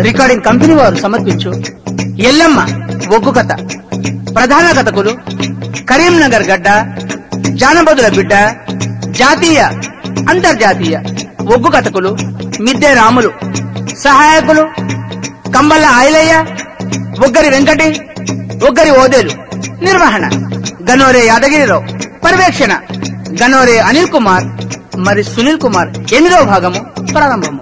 Recording company వారు సమర్పించు ఎల్లమ్మ ఒగ్గు కథ ప్రధాన కథకులు కరీంనగర్ గడ్డ జానబదుల బిడ్డ జాతీయ అంతర్జాతీయ ఒగ్గు కథకులు మిద్దె రాములు సహాయకులు కంబల ఆయలయ్య ఒగ్గరి వెంకటి ఒగ్గరి ఓదేలు నిర్వహణ గనోరే యాదగిరిరావు పర్యవేక్షణ గనోరే అనిల్ కుమార్ మరి సునీల్ కుమార్ ఎనిమిదవ భాగము ప్రారంభము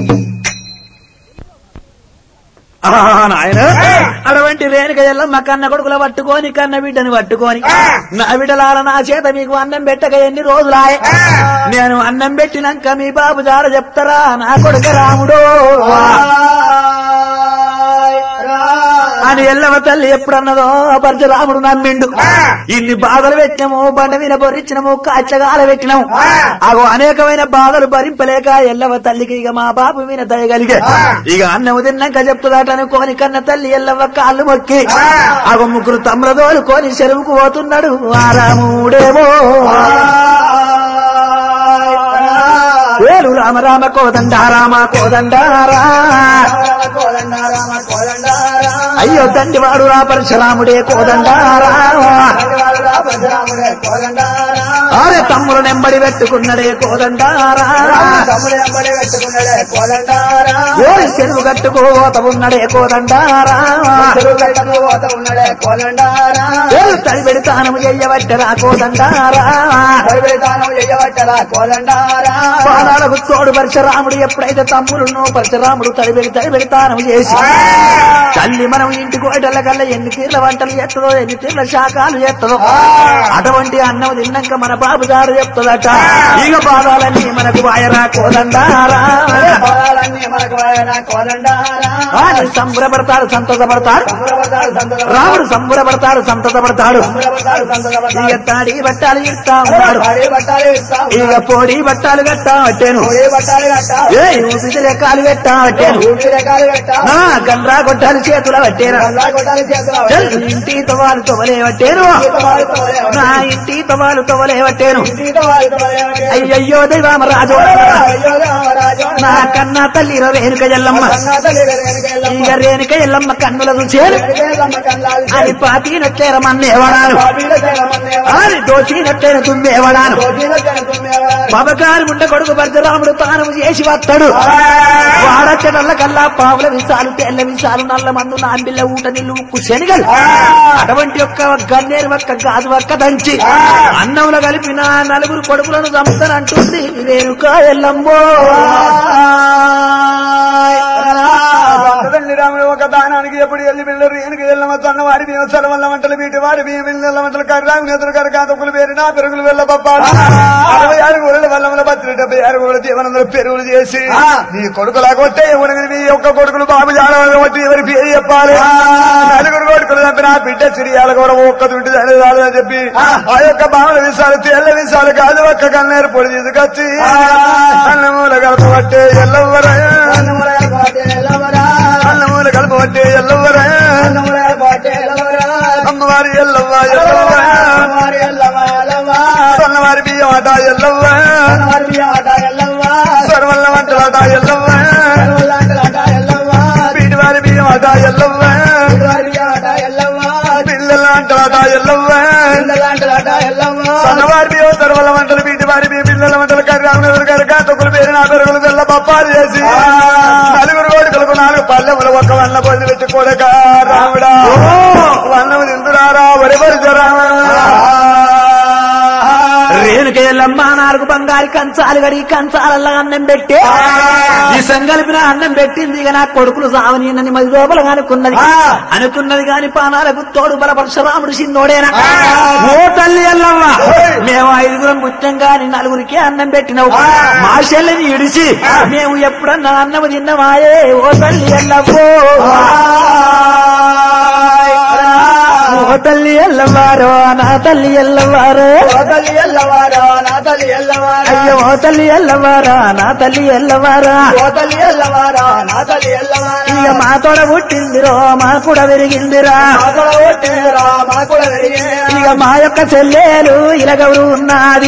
నాయన అటువంటి రేణుక ఎల్లమ్మ కన్న కొడుకుల పట్టుకొని కన్న బిడ్డని పట్టుకొని నా బిడ్డలాల నా చేత మీకు అన్నం పెట్టక ఎన్ని రోజులాయే నేను అన్నం పెట్టినాక మీ బాబు జాడ చెప్తారా నా కొడుక రాముడు అని ఎల్లమ్మ తల్లి ఎప్పుడన్నదో పరశురాముడు నమ్మిండు ఇన్ని బాధలు పెట్టినాము బండ మీద బొరిచ్చినాము కాచగాల పెట్టినాము అగో అనేకమైన బాధలు భరింపలేక ఎల్లవ తల్లికి ఇక మా బాబు మీద దయగలిగే ఇక అన్నము తిన్నాక చెప్తుందట అనుకోని కన్న తల్లి ఎల్లవ కాళ్ళు మొక్కి అగో ముగ్గురు తమ్ములదోలు కొని చెరువుకు పోతున్నాడు ఆరాముడేమో వేలు రామ రామ కోదండ రామ కోదండారా అయ్యో తండ్రి వాడు రా పరశురాముడే కోదండారా ఆరే తమ్ముడు నెంబడి పెట్టుకున్నడే కోదండారా ఓరి చెరువు కట్టుకోత ఉన్నడే కోదండారా ఏలు తడి పెడతానము చెయ్యబట్టరా కోదండారా పాదాలకు తోడు పరశురాముడు ఎప్పుడైతే తమ్ముడును పరశురాముడు తడిబెడి తడిబెడతానం చేసి తల్లి మనం ఇంటి కోటల కల్లా ఎన్ని తీర్ల వంటలు చేస్తుందో ఎన్ని తీర్ల శాఖలు చేస్తుందో అటువంటి అన్నం తిన్నాక మన బాబు గారు చెప్తుందట ఇక పాదాలన్నీ మనకు వాయరా కోదండారా అని సంబరపడతాడు సంతోషపడతాడు రాముడు సంబరపడతాడు సంతోషపడతాడు ఇక తాడి బట్టాలు ఇస్తా ఉన్నాడు ఇక పొడి బట్టాలు కట్టా పట్టాను ఏ ఊపిరి లెక్కలు పెట్టా పట్టాను నా గండ్రా గొడ్డాలు చేతుల పట్టేరా చల్, ఇంటి తవాలు తొవలే పట్టాను నా ఇంటి తవాలు తొవలే పట్టాను అయ్యయ్యో దైవామ రాజు నా కన్నా తల్లి రేణుక ఎల్లమ్మ ఇక రేణుక ఎల్లమ్మ కన్నుల చూసేరు అని పాతినట్లేర మన్నేవడాను అని దోచినట్లేర తుమ్మేవడాను బాబగారు ఉండ కొడుకు భద్రరాముడు తానము చేసి వస్తాడు వాడచ్చడల్ల కల్లా పావుల విసాలు తెల్ల విసాలు నల్ల మందు నాంబిల్ల ఊట నీళ్ళు ఉక్కు శనిగలు అటువంటి యొక్క గన్నేరు ఒక్క గాజు ఒక్క దంచి అన్నంలో కలిపిన నలుగురు కొడుకులను చంపుతానంటుంది రేణుక ఎల్లమ్మో తండ్రి రాముడు ఒక దానానికి ఎప్పుడు వెళ్ళి వెళ్ళరు ఏనుగు వెళ్ళమ తన్న వారి బియ్యం సల వల్ల వంటలు వీటి వారి బియ్యం వెళ్ళ వంటలు కర్రాము ఎదురు కర కాతకులు వేరు నా పెరుగులు వెళ్ళ పప్పాలు అరవై ఆరు గోళ్ళ వల్ల బతులు డెబ్బై ఆరు గోళ్ళ దీవనందరూ పెరుగులు చేసి నీ కొడుకులా కొట్టే ఉనగిరి మీ ఒక్క కొడుకులు బాబు జాడవని కొట్టి ఎవరి పేరు చెప్పాలి నలుగురు కొడుకులు చంపిన ఆ బిడ్డ సిరియాల కూడా ఒక్క దుడ్డు చాలు అని చెప్పి ఆ యొక్క బావుల విసాలు తెల్ల విసాలు కాదు ఒక్క కన్నేరు పొడి తీసుకొచ్చి అన్నమూల కలపబట్టే ఎల్లవరా అన్నమూల కలపబట్టే ఎల్లవరా అమ్మవారి ఎల్లవ్వ ఎల్లవ్వ సన్నవారి బియ్యం ఆట ఎల్లవ్వ సర్వల్ల వంటలాట ఎల్లవ్వ పీటివారి బియ్యం ఆట ఎల్లవ్వ పిల్లల వంటలాట ఎల్లవ్వ సన్నవారి బియ్యం సర్వల్ల వంటలు పీటివారి బియ్యం పిల్లల వంటలు కర్రాములు కరక తొక్కులు పేరు నా పెరుగులు తెల్ల పప్పాలు చేసి నలుగురు కోడికలకు నాలుగు పల్లెములు ఒక వన్న పొంది పెట్టి కొడక రాముడా వన్నము తిందురారా వరి పరిచరా రేణుక ఎల్లమ్మ నాలుగు బంగారు కంచాలు గడి కంచాలల్లా అన్నం పెట్టే ఈ సంగలిపిన అన్నం పెట్టింది ఇక నా కొడుకులు సావని నన్ను మది లోపల అనుకున్నది అనుకున్నది కాని పానాలకు తోడు బల పరశురాముడు చిన్నోడేనా ఓ తల్లి ఎల్లమ్మ మేము ఐదుగురం పుట్టాం గాని నలుగురికి అన్నం పెట్టినావు మా చెల్లిని ఇడిచి మేము ఎప్పుడన్నా అన్నం తిన్నమాయే ఓ తల్లి ఎల్లవ్వో ఓ తల్లి ఎల్లవారో నా తల్లి ఎల్లవారో అయ్యో ఓ తల్లి ఎల్లవారా నా తల్లి ఎల్లవారా ఇక మా తోడ పుట్టిందిరో మా కూడా పెరిగిందిరా ఇక మా యొక్క చెల్లెలు ఇలగవరు ఉన్నది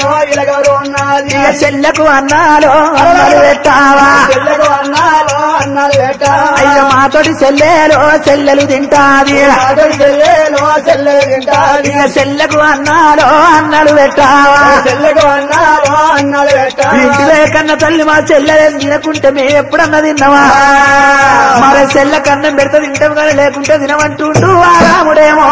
ఇక చెల్లెకు అన్నాలో అన్నలు పెట్టావా అన్నాడు పెట్ట అయ్య మాతోటి సెల్లెలు సెల్లెలు తింటాది చెల్లెలో చెల్లెలు తింటాది ఇక సెల్లకు అన్నాడు అన్నాడు పెట్టావా చెల్లెకు అన్నావా అన్నాడు పెట్ట ఇంటిలో కన్న తల్లి మా చెల్లెలు తినకుంటే మేము ఎప్పుడన్నా తిన్నావా మరి సెల్ల కన్నం పెడితే తింటాం కానీ లేకుంటే తినమంటుండు ఆ రాముడేమో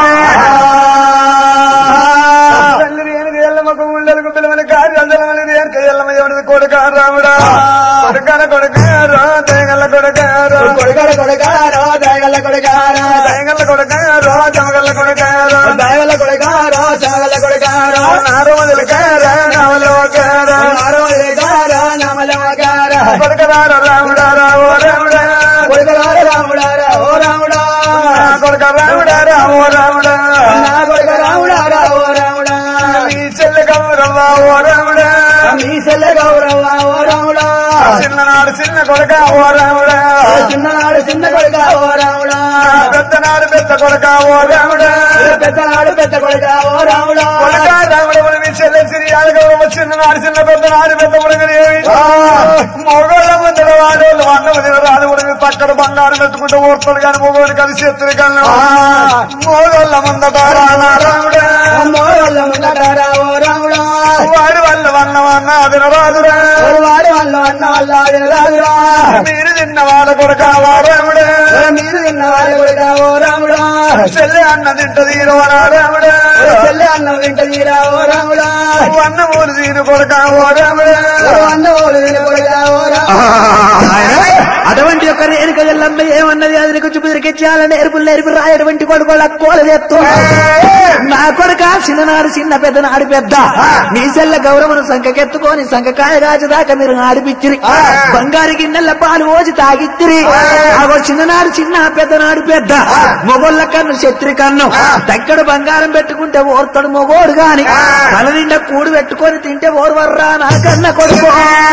తల్లి రేణుక ఎల్లమ్మకు ఊళ్ళకు పిలవని కార్యాలమని రేణుక ఎల్లమ్మ ఎవరిది కొడుక రాముడా కొడుకన కొడుకారా తేగల్ల కొడుకారా కొడుకడ కొడుకారో దయగల్ల కొడుకారో తేగల్ల కొడుకారా జమగల్ల కొడుకారా దయగల్ల కొడుకారో చాగల్ల కొడుకారో నారు వదిలికారా నవలో కారా ఆరో కొడుకారో నమలమకారో కొడుకరారా రాముడా రావో రాముడా కొడుకరార రాముడారా ఓ రాముడా కొడుక రాముడా రావో రాముడా నా కొడుక రాముడారా ఓ రాముడా నీ చెల్లె గౌరవ్వ ఓ రాముడా మీ సెల్ల గౌరవ ఓ రాముడా చిన్ననాడు చిన్న కొడుక ఓ రాముడా చిన్ననాడు చిన్న కొడుక ఓ రాముడా పెద్దనాడు పెద్ద కొడుక ఓ రాముడా పెద్దనాడు పెద్ద కొడుక ఓ రాముడా కొడుక రాముడు మీ చెల్లె సిరియాల గౌరవ చిన్ననాడు చిన్న పెద్దనాడు పెద్ద కొడుకనేవి మొగోళ్ళ ముందర వాడోళ్ళు వంద మంది రాదు కూడా పక్కన బంగారం పెట్టుకుంటూ ఓర్తలు కానీ మొగోడు కలిసి ఎత్తులు కన్నా మొగోళ్ళ ముందట రాముడా వాళ్ళ ముందటారా ఓ రాముడా వాడి వల్ల వన్న వన్న అదిన రాదురా వాడి వల్ల అన్న వల్ల రాదురా మీరు తిన్న వాళ్ళ కొడుక ఓ రాముడా మీరు తిన్న వాడి కొడుక ఓ రాముడా చెల్లె అన్న తింటది రాముడా చెల్లె అన్నం తింట తీరా ఓ రాముడా వన్న ఊరు తీరు కొడుక ఓ రాముడా అన్న ఓడు తిన కొడుక ఓ రాముడా అటువంటి యొక్క రేణుక ఎల్లమ్మ ఏమన్నది అది నీకు చూపుదిరికెచ్చాలని ఎరుపులు నేర్పి రాయటువంటి కొడుకోళ్ళ కోలదెత్తు నా కొడుక చిన్ననాడు చిన్న పెద్ద నాడు పెద్ద నీ సెల్ల గౌరవను సంఖకెత్తుకొని సంఖకాయ రాజదాకా మీరు ఆడిపిచ్చిరి బంగారు గిన్నెల పాలు పోసి తాగిచ్చిరి ఆగో చిన్ననాడు చిన్న పెద్దనాడు పెద్ద మొగోళ్ళ కన్ను శత్రి కన్ను దగ్గర బంగారం పెట్టుకుంటే ఓర్తడు మొగోడు గాని తల నిండా కూడు పెట్టుకొని తింటే ఓర్వర్రా నా కన్న కొడుకు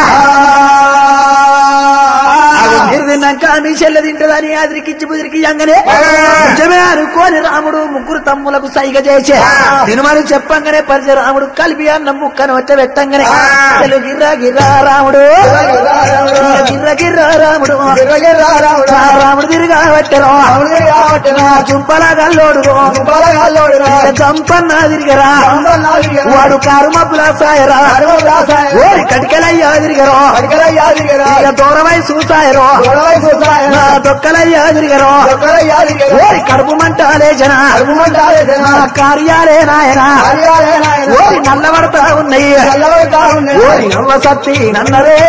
ఆగో మీరు తిన్నాక మీ చెల్లె తింటదని అదిరికిచ్చి బుదిరికి అంగనే నిజమే అనుకోని రాముడు ముగ్గురు తమ్ములకు సైగ చేసే తినుమని చెప్పంగానే పరిచయ రాముడు కలిపి అన్న ముక్కను వచ్చే పెట్టంగానే తెలుగు గిర్రా గిర్రా రాముడు గిర్ర గిర్రా రాముడు గిర్రగిర్రా రాముడా ఆ రాముడు తిరిగా పెట్టరు రాముడిని కాబట్టినా చుంపల గల్లోడు బలగాల్లోడురా చంపన్న తిరిగరా వాడు కారు మబ్బుల సాయరా ఓరి కటికలయ్యా తిరిగరు ఇక దూరమై చూసాయరు నా దొక్కలయ్యా తిరిగరు ఓరి కడుపు మంట లేచన నా కార్యాలే నాయన ఓరి నల్లబడతా ఉన్నాయి ఓరి నవ్వ సత్తి నన్నరే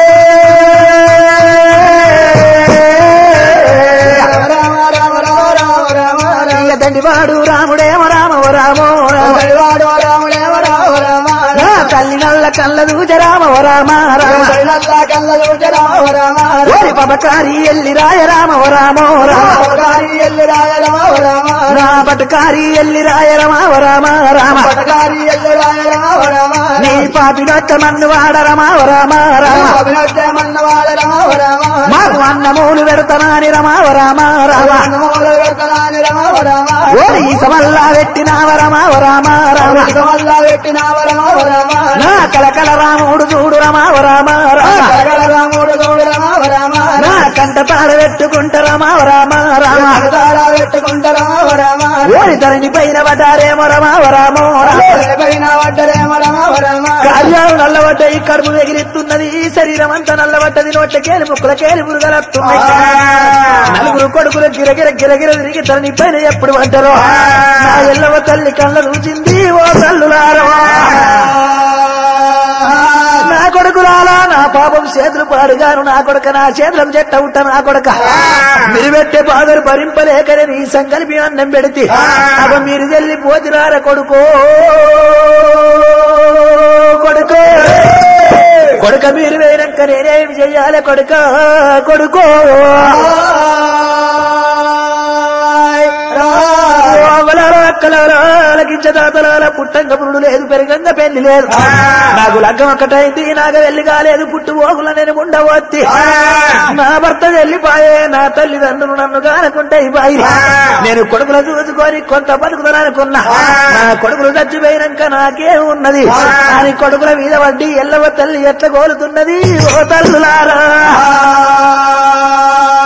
ఇక దండివాడు రాముడేమ రామవ రామో రామ నా తల్లి నల్ల కళ్ళ దూజ రామవ రామ రామ ఓరి పబకారి ఎల్లి రాయ రామవ రామో రామ నా పటకారి ఎల్లి రాయ రమావ రామ రామ నీ పాపి నొట్ట మన్ను వాడ రమావ రామ రామ మాకు అన్నమూలు పెడతనాని రమావ రామ రామ ఓరి సమల్లా పెట్టినావ రమావ రామ రామ నా కలకల రాముడు చూడు రమావ రామ రామ రాముడు గౌడ రామ రామ నా కంట తాడ పెట్టుకుంట రమావ రామ రామ పెట్టుకుంటారా రామ ఓరి ధరణి పైన పడ్డారేమో రమావ రామో రామ పైన పడ్డరేమ రామ రామ కార్యాలు నల్లబడ్డ ఈ కడుపు ఎగిరిస్తున్నది ఈ శరీరం అంతా నల్లబడ్డది నోట్లకేలి ముక్కులకేలి పురుగలత్తున్నాయి నలుగురు కొడుకులు గిరగిర గిరగిర తిరిగి తనని పైన ఎప్పుడు పడ్డరో నా ఎల్లవ తల్లి కళ్ళ చూచింది ఓ తల్లులారో నా కొడుకులాలా నా పాపం చేతులు పాడుగాను నా కొడుక నా చేతులకు చెట్ట ఉంట నా కొడుక మీరు పెట్టే బాధలు భరింపలేకనే నీ సంకల్పి అన్నం పెడితే అవ మీరు వెళ్ళిపోతురార కొడుకో కొడుకో కొడుక మీరు వేయనక్క నేనేమి చెయ్యాలి కొడుక కొడుకో కించదాతలాల పుట్టంగ పురుడు లేదు పెరగంగ పెళ్లి లేదు నాకు లగ్గం ఒక్కటైంది నాకు వెళ్ళి కాలేదు పుట్టు పోగుల నేను ఉండవత్తి నా భర్త వెళ్ళిపాయే నా తల్లిదండ్రులు నన్ను కానకుంటే ఇవ్వాలి నేను కొడుకులు చూసుకొని కొంత బతుకుతాననుకున్నా నా కొడుకులు చచ్చిపోయినాక నాకే ఉన్నది అని కొడుకుల మీద వడ్డీ ఎల్లవ తల్లి ఎట్ల కోరుతున్నది ఓ తల్లులారా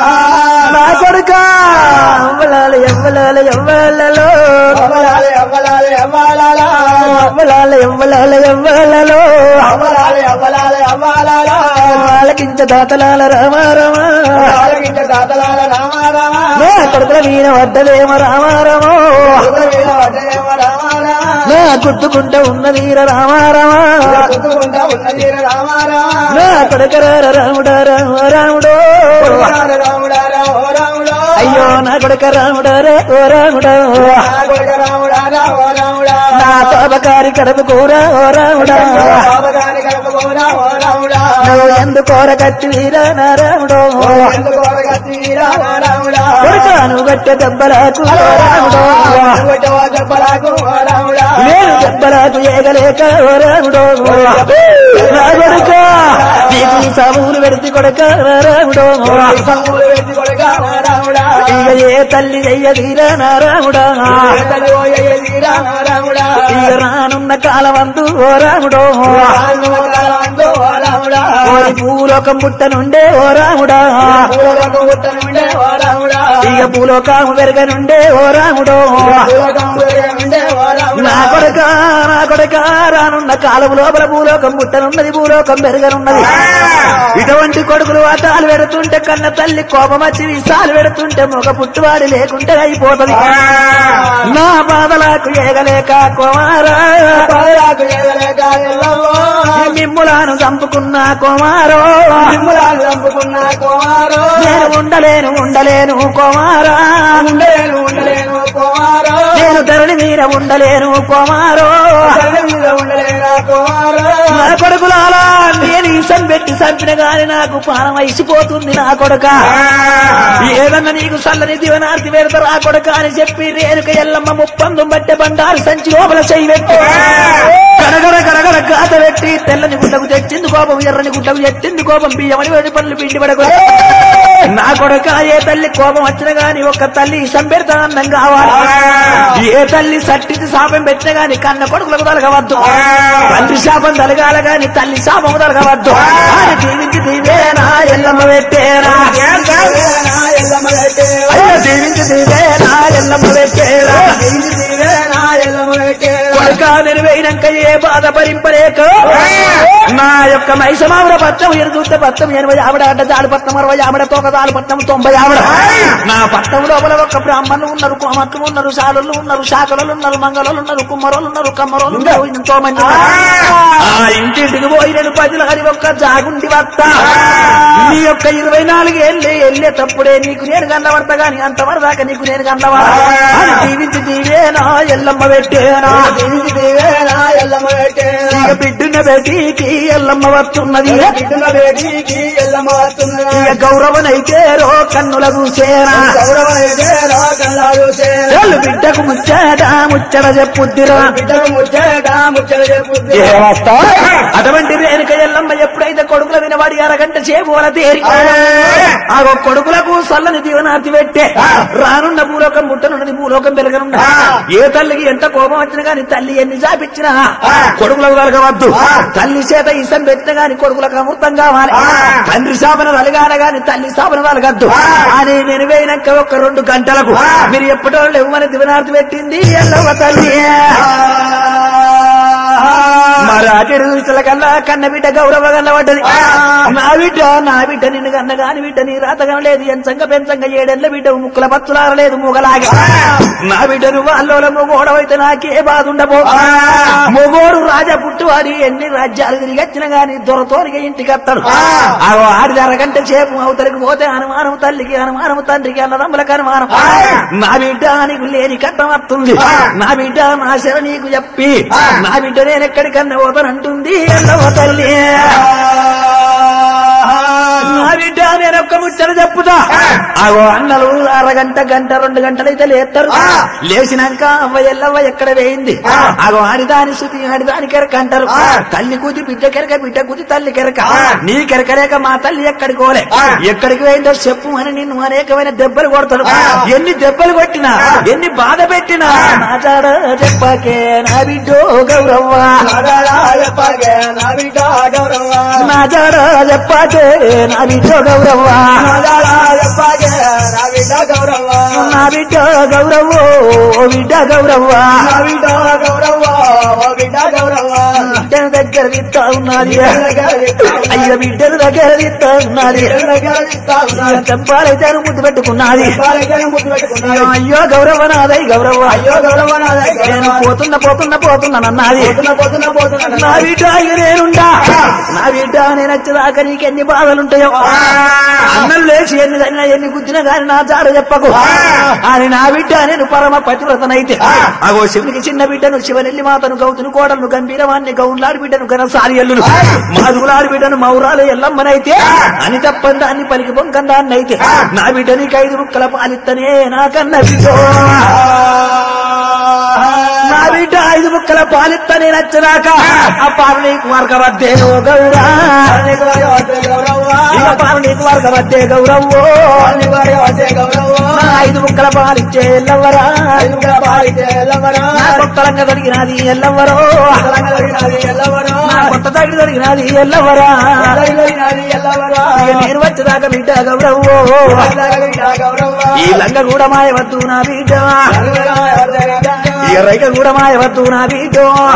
కొడుక అవ్వలాలి ఎవ్వలాలి ఎవ్వలలో అవ్వలాలి అవ్వలాలి అవ్వాలాలా అవ్వలాలి ఎవ్వలాలి ఎవ్వలలో అవ్వలాలి అవ్వలాలి అవ్వాలాలా వాళ్ళకించ దాతలాల రామారమ ఆలకించ దాతలాల రామారామ నా కొడుకుల వీణ వడ్డలేమ రామారమో వీణ వడ్డేమ రామారామ నా గుద్దుకుంట ఉన్న వీర రామారమ గుర్తుకుంటా ఉన్న తీర రామారామ నా కొడుకరార రాముడా రామ రాముడో రాముడా రాముడా రామ రాముడా అయ్యో నా కొడుక రాముడారా ఓ రాముడా నా కొడుక రాముడా రామ రాముడా నా పాపకారి కడుపు కూర ఓ రాముడా బాబగాని కలుపుకోరా ఓ రాముడా నువ్వు ఎందుకోర కత్తి వీరా నా రాముడో ఎందుకు వరగత్తిరా ఓ రాముడా కొడుక నువ్వు గట్టె దెబ్బలకు ఓ రాముడో కొట్టవా చెప్పలాకు ఓ రాముడా నేను దెబ్బలకు ఏగలేక ఓ రాముడో నా కొడుక నీకు ఈ సాములు పెడితే కొడక నా రాముడో సంగులు పెట్టి కొడుక ఓ రాముడా ఇక ఏ తల్లి చెయ్యదీరా నా రాముడా ఎంతలు పోయేదిరా ఓ రాముడా ఇక రానున్న కాలమందు ఓ రాముడో రాముడు ఓ రాముడా ఓరి భూలోకం పుట్ట నుండే ఓ రాముడా పూలకు పుట్టనుండే ఓ రాముడా ఇక భూలోకము పెరగనుండే ఓ రాముడో పూలకం ఉండే ఓ రాముడా నా కొడక నా కొడక రానున్న కాలము లోపల భూలోకం పుట్టనున్నది భూలోకం పెరగనున్నది ఇటువంటి కొడుకులు వాటాలు పెడుతుంటే కన్న తల్లి కోపం వచ్చి విసాలు పెడుతుంటే మొగ పుట్టువాడి లేకుంటే అయిపోతది నా బాధలకు ఏగలేక కుమారా పాదరాకు ఎగలేక ఎల్లవో మిమ్ములను చంపుకున్న కుమారో నిమ్ములాలు చంపుకున్న కుమారో నేను ఉండలేను ఉండలేను కుమారా ఉండలేను ఉండలేను కుమారో నేను ధరణి మీద ఉండలేను కుమారో తల్లి మీద ఉండలేనా కుమారో నా కొడుకులాలా నేను ఇసం పెట్టి చంపిన గాని నాకు పానం అయిసిపోతుంది నా కొడుక ఏదన్నా నీకు చల్లని దివనార్తి పెడతారు ఆ కొడుక అని చెప్పి రేణుక ఎల్లమ్మ ముప్పందు బట్టె బండారు సంచి లోపల చెయ్యి పెట్టి గడగడ గడగడ గాత పెట్టి తెల్లని గుడ్డకు తెచ్చింది కోపం ఎర్రని గుడ్డకు తెచ్చింది కోపం బియ్యమని వేడి పనులు పిండి పడకు నా కొడుక ఏ తల్లి కోపం వచ్చిన గాని ఒక్క తల్లి ఇసం పెడతా అన్నం కావాలి ఏ తల్లి సట్టించి శాపం పెట్టిన గాని కన్న కొడుకులకు తలగవద్దు తండ్రి శాపం తలగాల గాని తల్లి శాపం తలగవద్దు ఆయన దీవించి దీవేనా ఎల్లమ్మ పెట్టేనా దీవేనా ఎల్లమ్మ పెట్టేవా అయ్యో దీవించి దీవేనా ఎల్లమ్మ పెట్టేనా దీవేనా ఎల్లమ్మ పెట్టేవా కొడుక నెరవేయినాక ఏ బాధ భరింపలేక నా యొక్క మైసమావిడ పట్టం ఎరుదూత పట్టం ఎనభై ఆవిడ అడ్డ జాడు పట్టం అరవై ఆవిడ తోక జాడు పట్టం తొంభై ఆవిడ నా పట్టం లోపల ఒక బ్రాహ్మణులు ఉన్నారు కోమట్లు ఉన్నారు శాలలు ఉన్నారు శాఖలు ఉన్నారు మంగళలు ఉన్నారు కుమ్మరోలు ఉన్నారు కమ్మరోలు ఉన్నారు ఎంతో మంది ఉన్నారు. ఆ ఇంటింటికి పోయి నేను పదిల హరి ఒక్క జాగుండి వస్తా నీ యొక్క ఇరవై నాలుగు ఏళ్ళే వెళ్ళే తప్పుడే నీకు నేను కన్నబడతా గాని అంతవరదాకా నీకు నేను కన్నవాడా అని దీవించి దీవేనా ఎల్లమ్మ పెట్టేనా దీనికి దీవేనా ఎల్లమ్మ పెట్టేవా ఇక బిడ్డున్న బేటీకి ఎల్లమ్మ వస్తున్నది బిడ్డల బేటీకి ఎల్లమ్మ వస్తున్నదా ఇక గౌరవనైతే రో కన్నుల చూసేనా గౌరవైతేరా కళ్ళాలు చేరా వాళ్ళు బిడ్డకు ముచ్చట ముచ్చట చెప్పుద్దిరా బిడ్డకు ముచ్చేట ముచ్చట చెప్పుద్ది ఏమస్తా? అటువంటి రేణుక ఎల్లమ్మ ఎప్పుడైతే కొడుకుల వినవాడి అరగంట చేపూల తేరి ఆ కొడుకులకు సల్లని దీవనార్తి పెట్టే రానున్న భూలోకం పుట్టనున్నది భూలోకం పెరగనున్న ఏ తల్లికి ఎంత కోపం వచ్చినా గాని తల్లి ఎన్ని చాపిచ్చినా కొడుకులకు కలగవద్దు తల్లి చేత ఇసం పెట్టిన గాని కొడుకులకు అమృతం కావాలి తండ్రి శాపన తలగాల గాని తల్లి శాపన తలగద్దు అని నేను వేయినాక ఒక రెండు గంటలకు మీరు ఎప్పటో లేవమని దివనార్తి పెట్టింది ఎల్లమ్మ తల్లి మరి అటు ఇతల కల్లా కన్న బిడ్డ గౌరవ కన్నబడ్డది నా బిడ్డ నా బిడ్డ నిన్ను కన్న గాని బిడ్డ నీ రాతగం లేదు ఎంచంగా పెంచంగా ఏడెళ్ళ బిడ్డ ముక్కుల పచ్చులారలేదు మూగలాగా నా బిడ్డ నువ్వు అల్లోల మొగోడవైతే నాకే బాధ ఉండబో మొగోడు రాజా పుట్టువారి ఎన్ని రాజ్యాలు తిరిగి వచ్చిన గాని దొరతోనిగా ఇంటికి వస్తాడు ఆ ఆడిది అరగంట సేపు అవతలికి పోతే అనుమానం తల్లికి అనుమానం తండ్రికి అన్నదమ్ములకు అనుమానం నా బిడ్డ నీకు లేని కట్టం వస్తుంది నా బిడ్డ నా శర నీకు చెప్పి నా బిడ్డ నేను ఎక్కడికన్నా పోతానంటుంది ఎల్లవ తల్లి నా బిడ్డ నేను ఒక్క ముచ్చట చెప్పుతా అగో అన్నలు అరగంట గంట రెండు గంటలైతే లేస్తారు లేచినాక అవ్వ ఎల్లవ్వ ఎక్కడ వేయింది అగో ఆడిదాని శృతి ఆడిదాని కెరక అంటారు తల్లి కూతి బిడ్డ కెరక బిడ్డ కూతి తల్లి కెరక నీ కెరకలేక మా తల్లి ఎక్కడికి పోలే ఎక్కడికి పోయిందో చెప్పు అని నిన్ను అనేకమైన దెబ్బలు కొడతాడు ఎన్ని దెబ్బలు కొట్టినా ఎన్ని బాధ పెట్టినా నా జాడ చెప్పకే నా బిడ్డో గౌరవ్వ నగరా చెప్పగే నా బిడ్డ గౌరవ నా జాడ చెప్పకే నా బిడ్డ గౌరవ్వ చెప్పాగే నా బిడ్డ గౌరవ నా బిడ్డ గౌరవ్వ ఓ బిడ్డ గౌరవ్వ నా బిడ్డ గౌరవ ఓ బిడ్డ గౌరవ బిడ్డను దగ్గర తీస్తా ఉన్నది అయ్య బిడ్డను దగ్గర తీస్తా ఉన్నది చెప్పాలైతే ముద్దు పెట్టుకున్నది అయ్యో గౌరవ నాదై గౌరవ అయ్యో గౌరవ నేను పోతున్న పోతున్న పోతున్నానన్నది పోతున్నా పోతున్నా నా బిడ్డ ఇక నేనుండా నా బిడ్డ నేను వచ్చేదాకా నీకు ఎన్ని బాధలుంటాయో అన్నం లేచి ఎన్ని తగినా ఎన్ని గుద్దినా గాని నా చారు చెప్పకు అని నా బిడ్డ నేను పరమ పతివ్రతనైతే అగో శివునికి చిన్న బిడ్డను శివనెల్లి మాతను గౌతును కోడలను గంభీరవాన్ని గౌన్లాడి బిడ్డను ఘనసారి ఎల్లును మాధులాడి బిడ్డను మౌరాలు ఎల్లమ్మనైతే అని తప్పని దాన్ని పలికి బొంకం దాన్ని అయితే నా బిడ్డ నీకు ఐదు ముక్కల పాలిత్తనే నాకన్న బిడ్డ నా బిడ్డ ఐదు ముక్కల పాలిత్తనే నచ్చరాక ఆ పాలు నీకు మార్గవద్దే ఓ గౌరా ఇక పాలు నీకు మార్గవద్దే గౌరవ్వో నా ఐదు ముక్కల పాలిచ్చే ఎల్లవరా నా కొత్తలంగా దొరికినది ఎల్లవరో నా కొత్త తగిలి దొరికినది ఎల్లవరా ఇక నేను వచ్చేదాకా బిడ్డ గౌరవ్వో ఈ లంగ కూడా మాయవద్దు నా బిడ్డ ఇక రైక కూడా మాయవద్దు నా బిడ్డ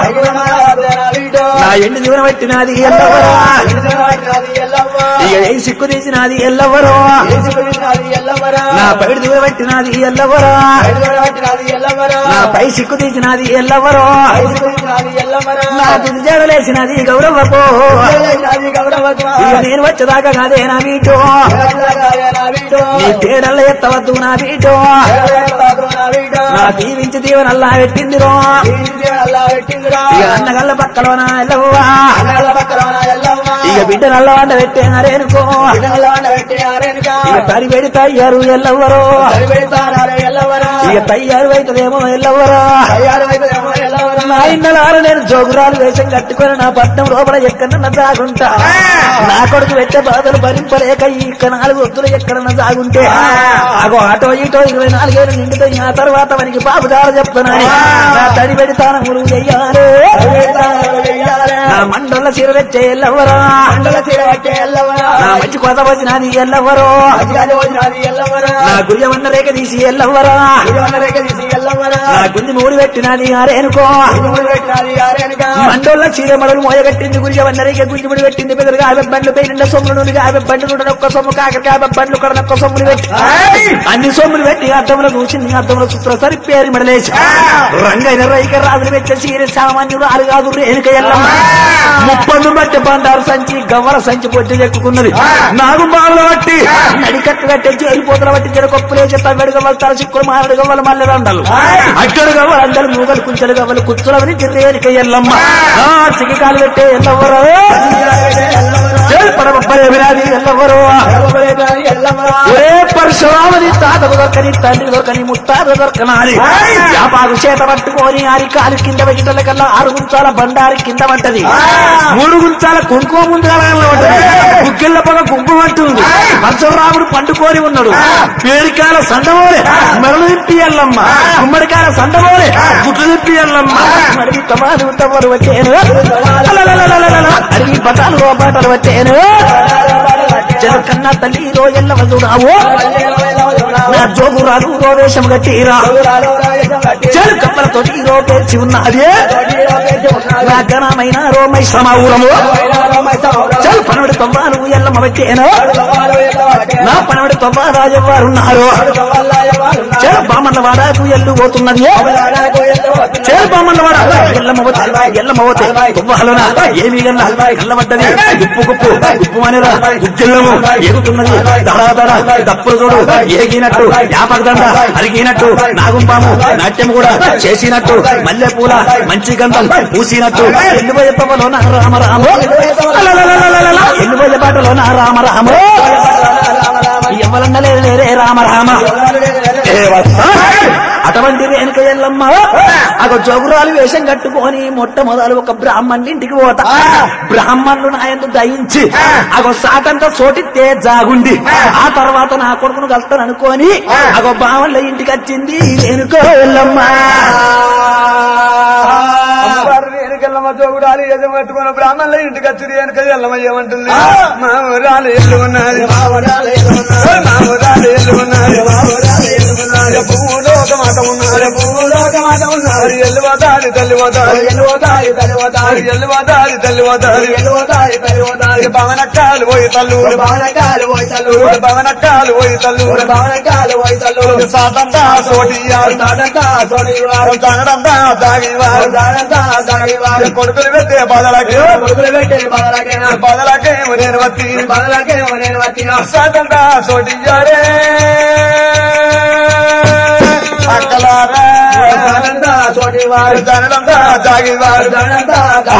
నా ఎండు జీవన పెట్టినది ఎల్లవరా ఇక ఏ సిక్కు తీసినది ఎల్లవరో నా పైడి దూర పెట్టినది ఎల్లవరా నా పై సిక్కు తీసినది ఎల్లవరో నా తుది జడలేసినది గౌరవకో ఇక నేను వచ్చేదాకా కాదే నా బీటో నీ తేడల్ల ఎత్తవద్దు నా బీటో నా దీవించి దీవనల్లా పెట్టిందిరో ఇక అన్నగల్ల పక్కలో నా ఎల్లవ్వా ఇక బిడ్డ నల్ల వంట పెట్టేనారేనుకో ఇక తడి పెడితే అయ్యారు ఎల్లవ్వరో ఇక తయ్యారు అవుతుందేమో ఎల్లవ్వరో నా ఇన్నలారు నేను జోగురాలు వేషం కట్టుకొని నా పట్నం లోపల ఎక్కడన్నా జాగుంటా నా కొడుకు పెట్టే బాధలు భరింపలేక ఈ ఇక్క నాలుగు వద్దులు ఎక్కడన్నా జాగుంటే అగో ఆటో ఇటో ఇరవై నాలుగేళ్ళు నిండుతాయి ఆ తర్వాత మనకి బాబు దార చెప్తున్నాను నా తడి పెడితాను మురుగు చెయ్యాలి నా మండల చీర తెచ్చే ఎల్లవరా నా మంచి కొత్త వచ్చినది ఎల్లవరో నా గుయ్యమన్న రేఖ తీసి ఎల్లవరా నా గుంది మూడు పెట్టినది ఆరేనుకో మండోళ్ళ చీర మడలు మోయగట్టింది గురియవన్న రేఖ గుంజి ముడి పెట్టింది బెదరుగా యాభై బండ్లు పెయిన సొమ్ములు నూనె యాభై బండ్లు నూనె ఒక్క సొమ్ము కాకరికి యాభై బండ్లు కూడా ఒక్క సొమ్ములు పెట్టి అన్ని సొమ్ములు పెట్టి అద్దంలో కూర్చుంది అద్దంలో చుట్టూ సరి పేరు మెడలేసి రంగైన రైక రాజులు పెట్టే చీర సామాన్యుడు ఆరు కాదు రేణుక ఎల్లమ్మ ముప్పందు బట్టి బండారు సంచి గవ్వల సంచి పొట్టి ఎక్కుకున్నది నాగు బావుల బట్టి నడికట్టు కట్టే చేరిపోతుల బట్టి జడ కొప్పులేసి తవ్వెడు గవ్వలు తల చిక్కులు మామిడి గవ్వలు మల్లె రండలు అట్టడు గవ్వలు అందరు మూగలు కుంచెలు గవ్వలు కుచ్చులవని రేణుక ఎల్లమ్మ ఆ చికికాలు పెట్టే ఎల్లవ్వరు పడబబ్బరే విరాది ఎల్లవ్వరు ఒరే పరశురాముని తాతకు దొరకని తండ్రి దొరకని ముత్తాత దొరకనాలి వ్యాపారు చేత పట్టుకొని ఆరి కాలు కింద వెజిటల కల్లా ఆరు గుంచాల బండారి కింద పడ్డది మూడు గుంచాల కుంకుమ ముందు ఉంటది గుగ్గిళ్ళ పొగ కుంకుమ అంటుంది పరశురాముడు పండుకొని ఉన్నాడు పేరికాల సండమోలే మెరలు తిప్పి ఎల్లమ్మ గుమ్మడికాల సండమోలే గుట్లు తిప్పి ఎల్లమ్మ మరి తమాలు తమరు వచ్చేను అలలలలలలల, అడిగి బటాలు బాటలు వచ్చేను కన్నా తల్లి రో ఎల్లవ చూడావు నా జోగురాలు రో వేషం గట్టిరా చెడు కప్పలతో రో పేర్చి ఉన్నది నా ఘనమైన రోమై సమావురము చల్ పనవడి తొవ్వాలు ఎల్లమ్మ వచ్చేను నా పనవడి తొవ్వ రాజవ్వారున్నారు చెడు బామన్న వాడాకు ఎల్లు పోతున్నది చేరు బామన్న వాడ ఎల్లమ్మ పోతే ఎల్లమ్మ పోతే తువ్వాలోన ఏమీ గన్నా కళ్ళబడ్డది ఉప్పు కుప్పు ఉప్పు అనేరా ఉజ్జల్లము ఎగుతున్నది దడా దడ దప్పులు చూడు ఏగినట్టు యాపకదండ అరిగినట్టు నాగుంపాము నాట్యం కూడా చేసినట్టు మల్లె పూల మంచి గంధం పూసినట్టు ఎల్లుబోయే పవ్వలో నా రామ రామ ఎల్లుబోయే పాటలో నా రామ రామ ఎవరన్నా లేరు లేరే రామ రామ అటువంటి రేణుక ఎల్లమ్మ అగో జోగురాలు వేషం కట్టుకొని మొట్టమొదలు ఒక బ్రాహ్మణుడి ఇంటికి పోతా బ్రాహ్మణులు నాయందు దయించి అగో సాటంతా సోటితే జాగుండి ఆ తర్వాత నా కొడుకును కలుస్తాను అనుకోని అగో బావన్ల ఇంటికి వచ్చింది రేణుక ఎల్లమ్మ వెనుకల్లమ్మ జోగురాలు ఏదో పట్టుకున్న బ్రాహ్మణుల ఇంటికి వచ్చి వెనక ఎల్లమ్మ ఏమంటుంది మా ఊరాలు ఎల్లు ఉన్నది మా ఊరాలు ఎల్లు ఉన్నది పువ్వులో ఒక మాట ఉన్నది పువ్వులో ఒక మాట ఉన్నది ఎల్లు పోతాది తల్లి పోతాది ఎల్లు పోతాది తల్లి పోతాది ఎల్లు పోతాది తల్లి పోతాది ఎల్లు పోతాది తల్లి పోతాది పవనక్కాలు పోయి తల్లూరు పవనక్కాలు పోయి తల్లూరు పవనక్కాలు పోయి తల్లూరు పవనక్కాలు పోయి తల్లూరు సాతంతా సోటియారు సాతంతా సోటియారు తాగడంతా తాగివారు తాగడంతా తాగివారు కొడుకులు పెట్టే బదలకే కొడుకులు పెట్టే బదలకే బదలకే నేను వచ్చి బదలకే నేను వచ్చి సాతంతా సోటియారే అక్కలారా తాగడంతా సోటివారు తాగడంతా తాగివారు తాగడంతా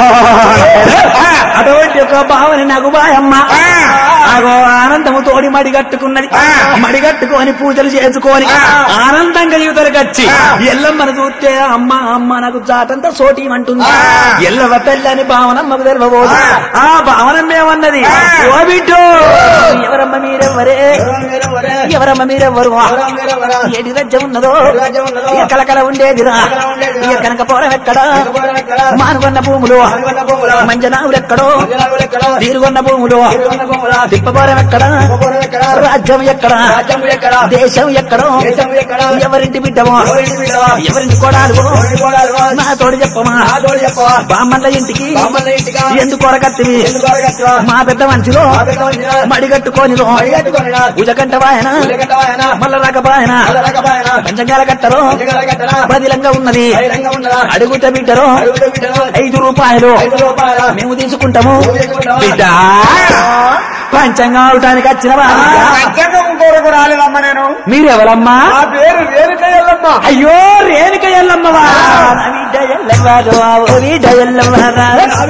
అటువంటి ఒక భావన నాకు బాయమ్మ అగో ఆనందము తోడి మడి కట్టుకున్నది మడి కట్టుకొని పూజలు చేసుకొని ఆనందంగా యువతలకు వచ్చి ఎల్లమ్మను చూస్తే అమ్మ అమ్మ నాకు జాతంతా సోటి అంటుంది ఎల్లవ పెళ్ళని భావనమ్మకు తెలియబోదు ఆ భావనం ఏమన్నది ఓ బిడ్డో ఎవరమ్మ మీరెవరే ఎవరమ్మ మీరెవరు ఏడి రజ్జం ఉన్నదో ఇక కలకల ఉండేదిరా ఇక కనుక పోవడం ఎక్కడ మానుకొన్న భూములు మంజనావులు ఎక్కడో తీరుగొన్న భూములు తిప్పబోరం ఎక్కడ రాజ్యం ఎక్కడ దేశం ఎక్కడో ఎవరింటి బిడ్డమో ఎవరింటి కొడాలు నా తోడు చెప్పమా బామ్మల ఇంటికి ఎందుకు కొరకత్తివి మా పెద్ద మనిషిలో మడిగట్టుకొని ఉజకంట వాయన మల్ల రాకపాయన పంచంగాల కట్టరు బదిలంగా ఉన్నది అడుగుత బిడ్డరు ఐదు రూపాయలు మేము తీసుకుంటాము బిడ్డ పంచంగా అవటానికి వచ్చిన వారు పంచంగం కొరకు రాలేదమ్మా నేను మీరెవరమ్మా నా పేరు రేణుక ఎల్లమ్మ అయ్యో రేణుక ఎల్లమ్మవా నా బిడ్డ ఎల్లవారు ఓ బిడ్డ ఎల్లవారా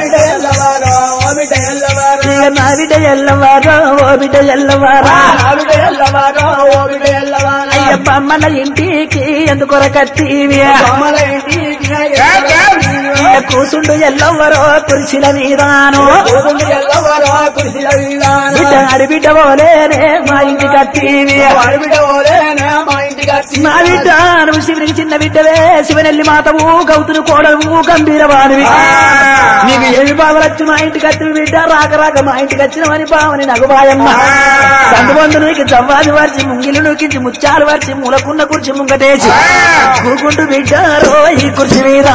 ఇక నా బిడ్డ ఎల్లవారు ఓ బిడ్డ ఎల్లవారా అయ్యప్ప మన ఇంటికి ఎందుకొరకత్తివి ఇక కూసుండు ఎల్లవరో కుర్చీల మీదాను బిడ్డ అడిబిడ్డ పోలేనే మా ఇంటి కత్తివి నా బిడ్డ నువ్వు శివునికి చిన్న బిడ్డవే శివనెల్లి మాతవు గౌతును కోడవు గంభీరవాడివి నీకు ఏమి బావలొచ్చు మా ఇంటికి వచ్చిన బిడ్డ రాక రాక మా ఇంటికి వచ్చినవని బావని నగు బాయమ్మ సందుబంధు నీకు జవ్వాది వార్చి ముంగిలు నూకించి ముత్యాలు వార్చి మూలకున్న కుర్చీ ముంగటేసి కూకుంటూ బిడ్డ రో ఈ కుర్చీ మీద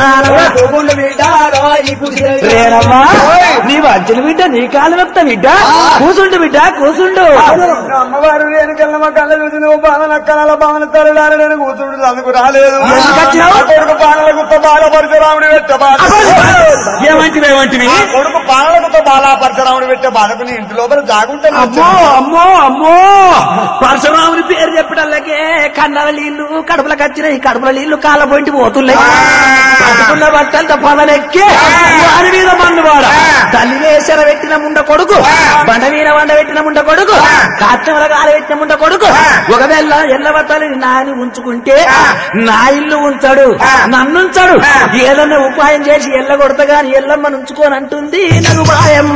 రేణమ్మా నీ వంచిన బిడ్డ నీ కాలు నొప్త బిడ్డ కూసుండు బిడ్డ కూసుండు అమ్మవారు రేణుకెళ్ళమ్మ కళ్ళ చూసి నువ్వు బాధన కళల బాధన తరడాలి నేను కూతుడు అందుకు రాలేదు ఎందుకు వచ్చినావు? నా కొడుకు బాణల గుత్త బాల పరశురాముడు పెట్టే బాధ ఏమంటివి ఏమంటివి నా కొడుకు బాణల గుత్త బాల పరశురాముడు పెట్టే బాధకు నీ ఇంటి లోపల జాగుంటాను అమ్మో అమ్మో అమ్మో పరశురాముని పేరు చెప్పడాలకే కన్నల నీళ్లు కడుపుల కచ్చినాయి కడుపుల నీళ్లు కాళ్ళ పొంటి పోతున్నాయి కట్టుకున్న బట్టలతో పదలెక్కి వారి మీద మన్నువాడ తల్లి వేసర పెట్టిన ముండ కొడుకు బండ మీద వండ పెట్టిన ముండ కొడుకు కాత్రముల కాల పెట్టిన ముండ కొడుకు ఒకవేళ ఎల్ల బట్టలని నాని ఉంచుకుంటే నా ఇల్లు ఉంచాడు నన్నుంచాడు ఏదన్నా ఉపాయం చేసి ఎల్ల కొడతా గాని ఎల్లమ్మని ఉంచుకోని అంటుంది నన్ను బాయమ్మ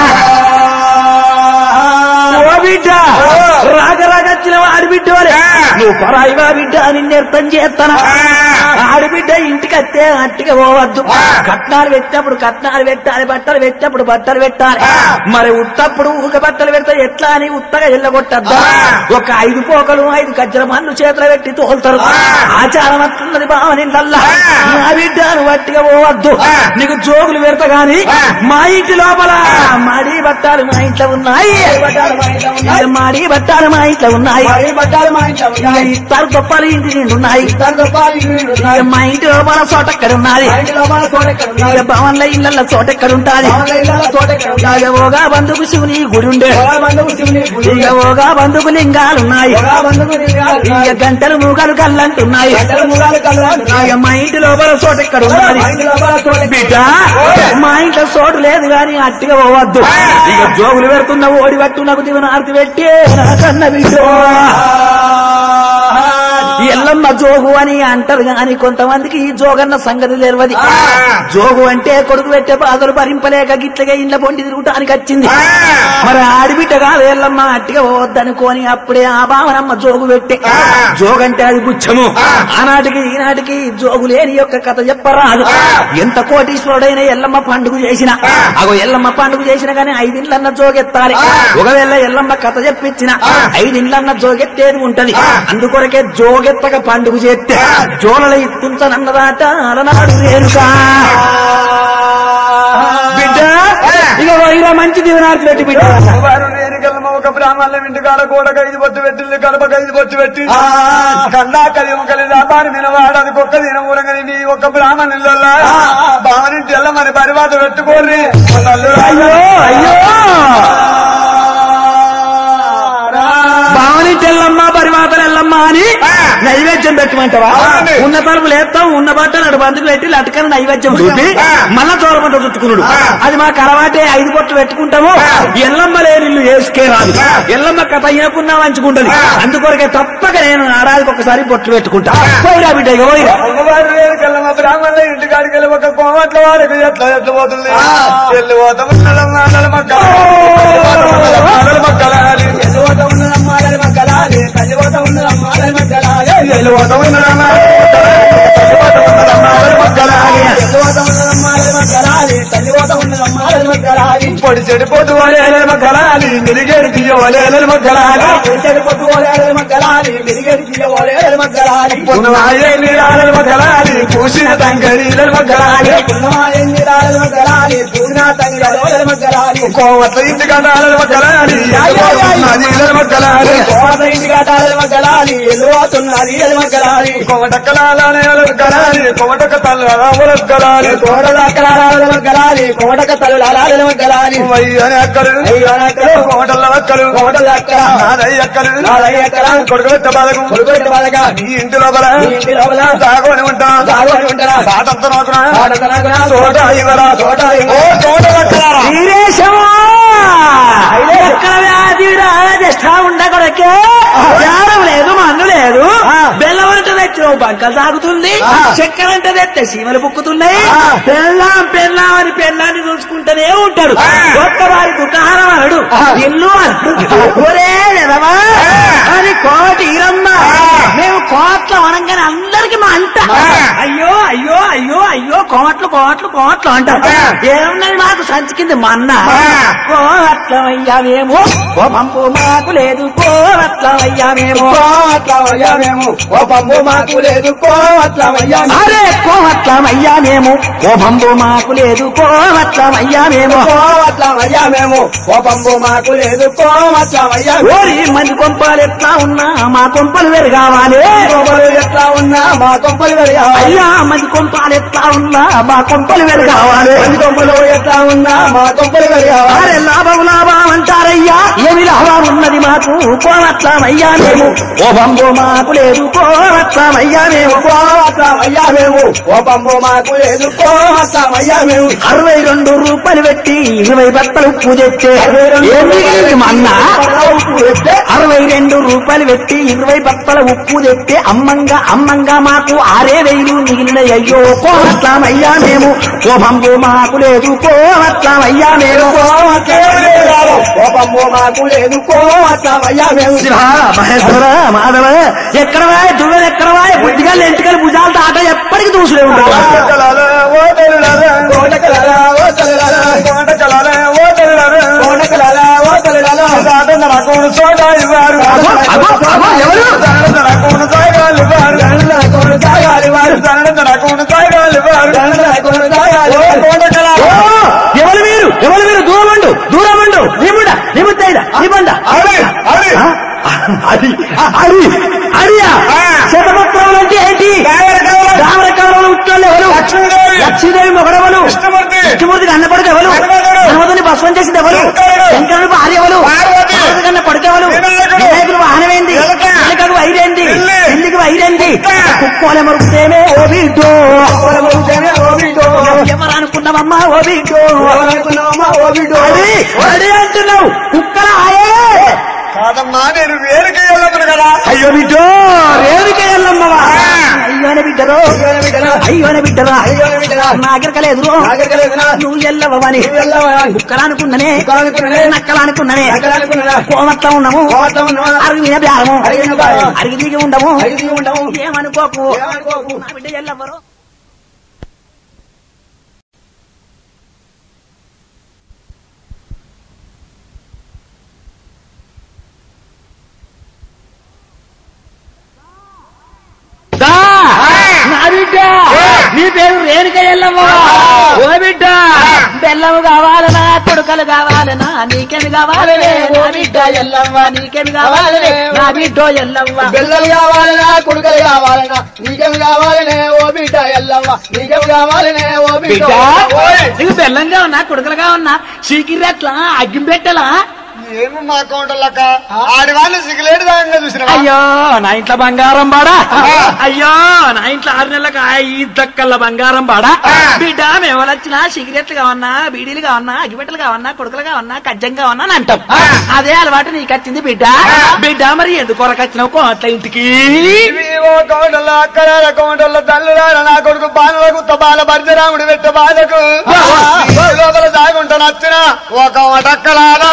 ఓ బిడ్డ రాక రాక వచ్చిన ఆడి బిడ్డ వలె నువ్వు పరాయివా బిడ్డ నిన్నెర్థం చేస్తానా ఆడబిడ్డ ఇంటికి వస్తే అట్టిగా పోవద్దు కట్నాలు పెట్టినప్పుడు కట్నాలు పెట్టాలి బట్టలు పెట్టినప్పుడు బట్టలు పెట్టాలి మరి ఉత్తప్పుడు ఊక బట్టలు పెడితే ఎట్లా అని ఉత్తగా ఎల్లగొట్టద్దా ఒక ఐదు పోకలు ఐదు గజ్జల మన్ను చేతులు పెట్టి తోలుతారు ఆచారం అట్లున్నది బావనిళ్ళల్లా నా బిడ్డ నువ్వు అట్టిగా పోవద్దు నీకు జోగులు పెడతా గాని మా ఇంటి లోపల మాడి బట్టాలు మా ఇంట్లో ఉన్నాయి ఇక మాడి బట్టాలు మా ఇంట్లో ఉన్నాయి ఇక ఇస్తారు గొప్పలు ఇంటి నిండు ఉన్నాయి ఇక మా ఇంటి లోపల చోట ఎక్కడ ఉన్నది ఇక భవన్ల ఇళ్ళ చోట ఎక్కడ ఉంటాది ఇక ఓగా బంధుకు శివుని గుడి ఉండే ఇక ఓగా బంధుకు లింగాలున్నాయి ఇక గంటలు మూగలు కళ్ళంటున్నాయి ఇక మా ఇంటి లోపల చోట ఎక్కడ ఉన్నది బిడ్డ మా ఇంట్లో చోటు లేదు గాని అట్టిగా పోవద్దు ఇక జోగులు పెడుతున్న ఓడి పట్టు నాకు దివన ఆర్తి పెట్టి నా కన్న బిడ్డ ఎల్లమ్మ జోగు అని అంటారు కానీ కొంతమందికి ఈ జోగన్న సంగతి తెలియదు జోగు అంటే కొడుకు పెట్టే బాధలు భరింపలేక గిట్లగా ఇండ్ల పొండి తిరుగుటానికి వచ్చింది మరి ఆడిబిడ్డ కాదు ఎల్లమ్మ అట్టిగా పోవద్దనుకోని అప్పుడే ఆ భావనమ్మ జోగు పెట్టే జోగంటే అది గుచ్చము ఆనాటికి ఈనాటికి జోగు లేని యొక్క కథ చెప్పరాదు ఎంత కోటీశ్వరుడైన ఎల్లమ్మ పండుగ చేసిన అగో ఎల్లమ్మ పండుగ చేసిన కానీ ఐదిండ్లన్న జోగెత్తాలి ఒకవేళ ఎల్లమ్మ కథ చెప్పించిన ఐదిండ్లన్న జోగెత్తేది ఉంటది అందుకొరకే జోగెత్తక పండుగ చేస్తే జోలల ఇత్తుంచనన్నదాట అలనాడు రేణుకా బిడ్డ ఇక ఇలా మంచి దీవనార్థి పెట్టి బిడ్డ వారు నేను గెలమ ఒక బ్రాహ్మణుల ఇంటి కాడ గోడకు ఐదు బొట్టు పెట్టింది గడపకు ఐదు బొట్టు పెట్టి కన్నా కలిమ కలిసి అబ్బాని వినవాడు అది కుక్క దిన ఊరంగని ఒక బ్రాహ్మణుల బావనింటి వెళ్ళమని పరివాత పెట్టుకోర్రి అయ్యో అయ్యో భావని తెల్లమ్మ పరిమాతలు ఎల్లమ్మ అని నైవేద్యం పెట్టమంటావా అవునండి. ఉన్న తలుపులు వేస్తాం ఉన్న బట్టలు నడు బందుకు పెట్టి లటకన నైవేద్యం చూపి మళ్ళా చోరమంట చుట్టుకున్నాడు అది మాకు అలవాటే ఐదు పొట్లు పెట్టుకుంటాము ఎల్లమ్మ లేని ఇల్లు వేసుకే రాదు ఎల్లమ్మ కథ అయ్యకున్నా మంచుకుంటది అందుకొరకే తప్పక నేను ఆడాదికి ఒకసారి పొట్లు పెట్టుకుంటా పోయిరా బిడ్డ ఇక పోయిరా అమ్మవారు వేరు కల్లమ్మ బ్రాహ్మణుల ఇంటి కాడికి వెళ్ళి ఒక కోమట్ల వారికి ఎట్లా ఎట్లా పోతుంది వెళ్ళి పోతాం నల్ల మక్క మక్కలాలి వెళ్ళి పోతాం పొడి చెడిపోతు వలేల మక్కలాలి మిరిగేడు తీయవలేల మక్కలాలి పున్నమాయే నీరాల మక్కలాలి పూసిన తంగరీల మక్కలాలి కోవట్ల ఇంటి కడాల మక్కలాలి నదీల మక్కలాలి కోమటక్కలాలనే మక్కలాలి కోమటక్క తల్లాలి మక్కలాలి వయ్యని అక్కలు కోమటల్ల అక్కలు నాదయ్య అక్కలు కొడుకు పెట్ట బాధకు నీ ఇంటి లోపల సాగోని ఉంటా సాటంత నోకునా చోట ఇవరా చోట ఓ చోట లక్కలారా వీరేశమా ఎక్కడ వ్యాధి రాజస్థ ఉండకొడకే జ్ఞానం లేదు మన్ను లేదు బెల్లం అంటే తెచ్చిన బంక సాగుతుంది చక్కెర అంటే తెస్తే సీమలు బుక్కుతున్నాయి పెళ్ళాం పెళ్ళాం అని పెళ్ళాన్ని చూసుకుంటూనే ఉంటాడు ఒక్క వారి దుకాణం అనడు ఇల్లు అనడు ఒరే ఎదవా అని కోటి ఈరమ్మ మేము కోట్ల వనంగానే అందరికి మా అంట అయ్యో అయ్యో అయ్యో అయ్యో కోట్లు కోట్లు కోట్లు అంటారు ఏమున్నది మాకు సంచి కింద మన్న కోట్లమయ్యా మేము ఓ పంపు మాకు లేదు కోట్లమయ్యా మేము అరే కోట్లమయ్యా మేము ఓ పంపు మాకు లేదు కోట్లమయ్యా మేము మాకు లేదు కోమట్లమయ్యా ఓరి మంది కొంపాలు ఎట్లా ఉన్నా మా కొంపలు వెరగావాలి ఎట్లా ఉన్నా మా కొంపలు పెరిగావాలి అయ్యా మంది కొంపాలు ఎట్లా ఉన్నా మా కొంపలు వెరగావాలి కొంపలు ఎట్లా ఉన్నా మా కొంపలు పెరిగావాలి అరే లాభం లాభం అంటారయ్యా ఏమి లాభం ఉన్నది మాకు కోవట్లమయ్యా మేము ఓ బంబో మాకు లేదు కోవట్లమయ్యా మేము కోమట్లమయ్యా మేము ఓ పంపు మాకు లేదు కోమట్లమయ్యా మేము అరవై రెండు రూపాయలు పెట్టి ఇరవై బట్టలు ఉప్పు తెచ్చే ఏం మిగిలింది మా అన్న అరవై రెండు రూపాయలు పెట్టి ఇరవై బట్టల ఉప్పు తెస్తే అమ్మంగా అమ్మంగా మాకు ఆరే వేలు మిగిలిన అయ్యో కోవట్లమయ్యా మేము ఓ బంబో మాకు లేదు కోవట్లమయ్యా మేము ఓ పంపు మాకు లేదు కోమట్లమయ్యా మేము శివ మహేశ్వర మాధవ ఎక్కడ వాయ్ దువ్వెలు ఎక్కడ వాయ్ బుద్ధిగా ఎంటికలు భుజాలతో ఆట ఎప్పటికీ దూసులే ఉంటాడు కోటకలాల ఓ తల్లులారా కోటకలలా ఓ తల్లులారా కోటకలాల ఓ తల్లులారా కోటకలలా ఓ తల్లులారా సాటన రకమును చోట ఇవ్వారు అగో, అగో, అగో, ఎవరు? సాటన రకమును తాగాలి ఇవ్వారు కోట తాగాలి వారు సాటన రకమును తాగాలి ఇవ్వారు కోట తాగాలి ఓ వారు కోటకలాల ఓ, ఎవరు మీరు ఎవరు మీరు దూరమండు దూరమండు నిముడ నిముద్దైద నిబండ అది అది అది అది అడియా శతపత్రములు అంటే ఏంటి రామర కవలం ఉట్టాలు ఎవరు లక్ష్మీదేవి. లక్ష్మీదేవి మొగడవలు కృష్ణమూర్తి కృష్ణమూర్తికి అన్నపడక ఎవరు హనుమంతుడు. హనుమంతుని భస్వం చేసింది ఎవరు శంకరుడు. శంకరుడు భార్య ఎవరు పార్వతి. పార్వతి కన్నా పడకెవరు వినాయకుడు. వినాయకుడు వాహనమేంది ఎలుక. ఎలుకకు వైరేంది పిల్లి. పిల్లికి వైరేంది కుక్క. కుక్కోలే మరుగుతేనే ఓ బిడ్డో కోలమరుతేనే ఓ బిడ్డో ఎవరు అనుకున్నావమ్మా ఓ బిడ్డో ఎవరనుకున్నావమ్మా ఓ బిడ్డో అది అది అంటున్నావు కుక్కల ఆయే కాదమ్మా నేను వేరుకి వెళ్ళదు కదా అయ్యో బిడ్డో రేణుక ఎల్లమ్మవా అయ్యోనే బిడ్డరో అయ్యోనే బిడ్డరా నాగరికలేదు నువ్వు ఎల్లవని కుక్కలానుకున్ననే నక్కలానుకున్ననే కోమత్తా ఉన్నాము అరిగిన బ్యాగము అరిగి దిగి ఉండము ఏమనుకోకు నా బిడ్డ ఎల్లవరు దా! నా బిడ్డ నీ పేరు రేణుక ఎల్లమ్మ ఓ బిడ్డ బెల్లము కావాలనా కొడుకలు కావాలనా నీకేమి కావాలనే నా బిడ్డ ఎల్లమ్మ నీకేమి కావాలనే నా బిడ్డ ఎల్లమ్మ పిల్లలు కావాలనా కొడుకలు కావాలనా నీకేం కావాలనే ఓ బిడ్డ ఎల్లవ్వ నీకేం కావాలనే ఓ బిడ్డ బిడ్డ నీకు బెల్లంగా ఉన్నా కొడుకలుగా ఉన్నా చీకిరెట్లా అగ్గి పెట్టలా ఏమో మా అకౌంట్లక ఆడి వాళ్ళు సిగలేడు దాకా చూసిన అయ్యో నా ఇంట్లో బంగారం బాడా అయ్యో నా ఇంట్లో ఆరు నెలలకు ఐదు దక్కల బంగారం బాడా బిడ్డ మేము వచ్చినా సిగరెట్లు కావన్నా బీడీలు కావన్నా అగిపెట్టలు కావన్నా కొడుకులు కావన్నా కజ్జం కావన్నా అని అంటాం అదే అలవాటు నీకు వచ్చింది బిడ్డ బిడ్డ మరి ఎందుకు కొరకు వచ్చినావు కోట్ల ఇంటికి ఓ కౌంటల్లో అక్కడ కౌంటల్లో తల్లురాడ నా కొడుకు బాలలకు బాల భర్జరాముడు పెట్ట బాలకు లోపల దాగుంటా నచ్చిన ఒక వటక్కలారా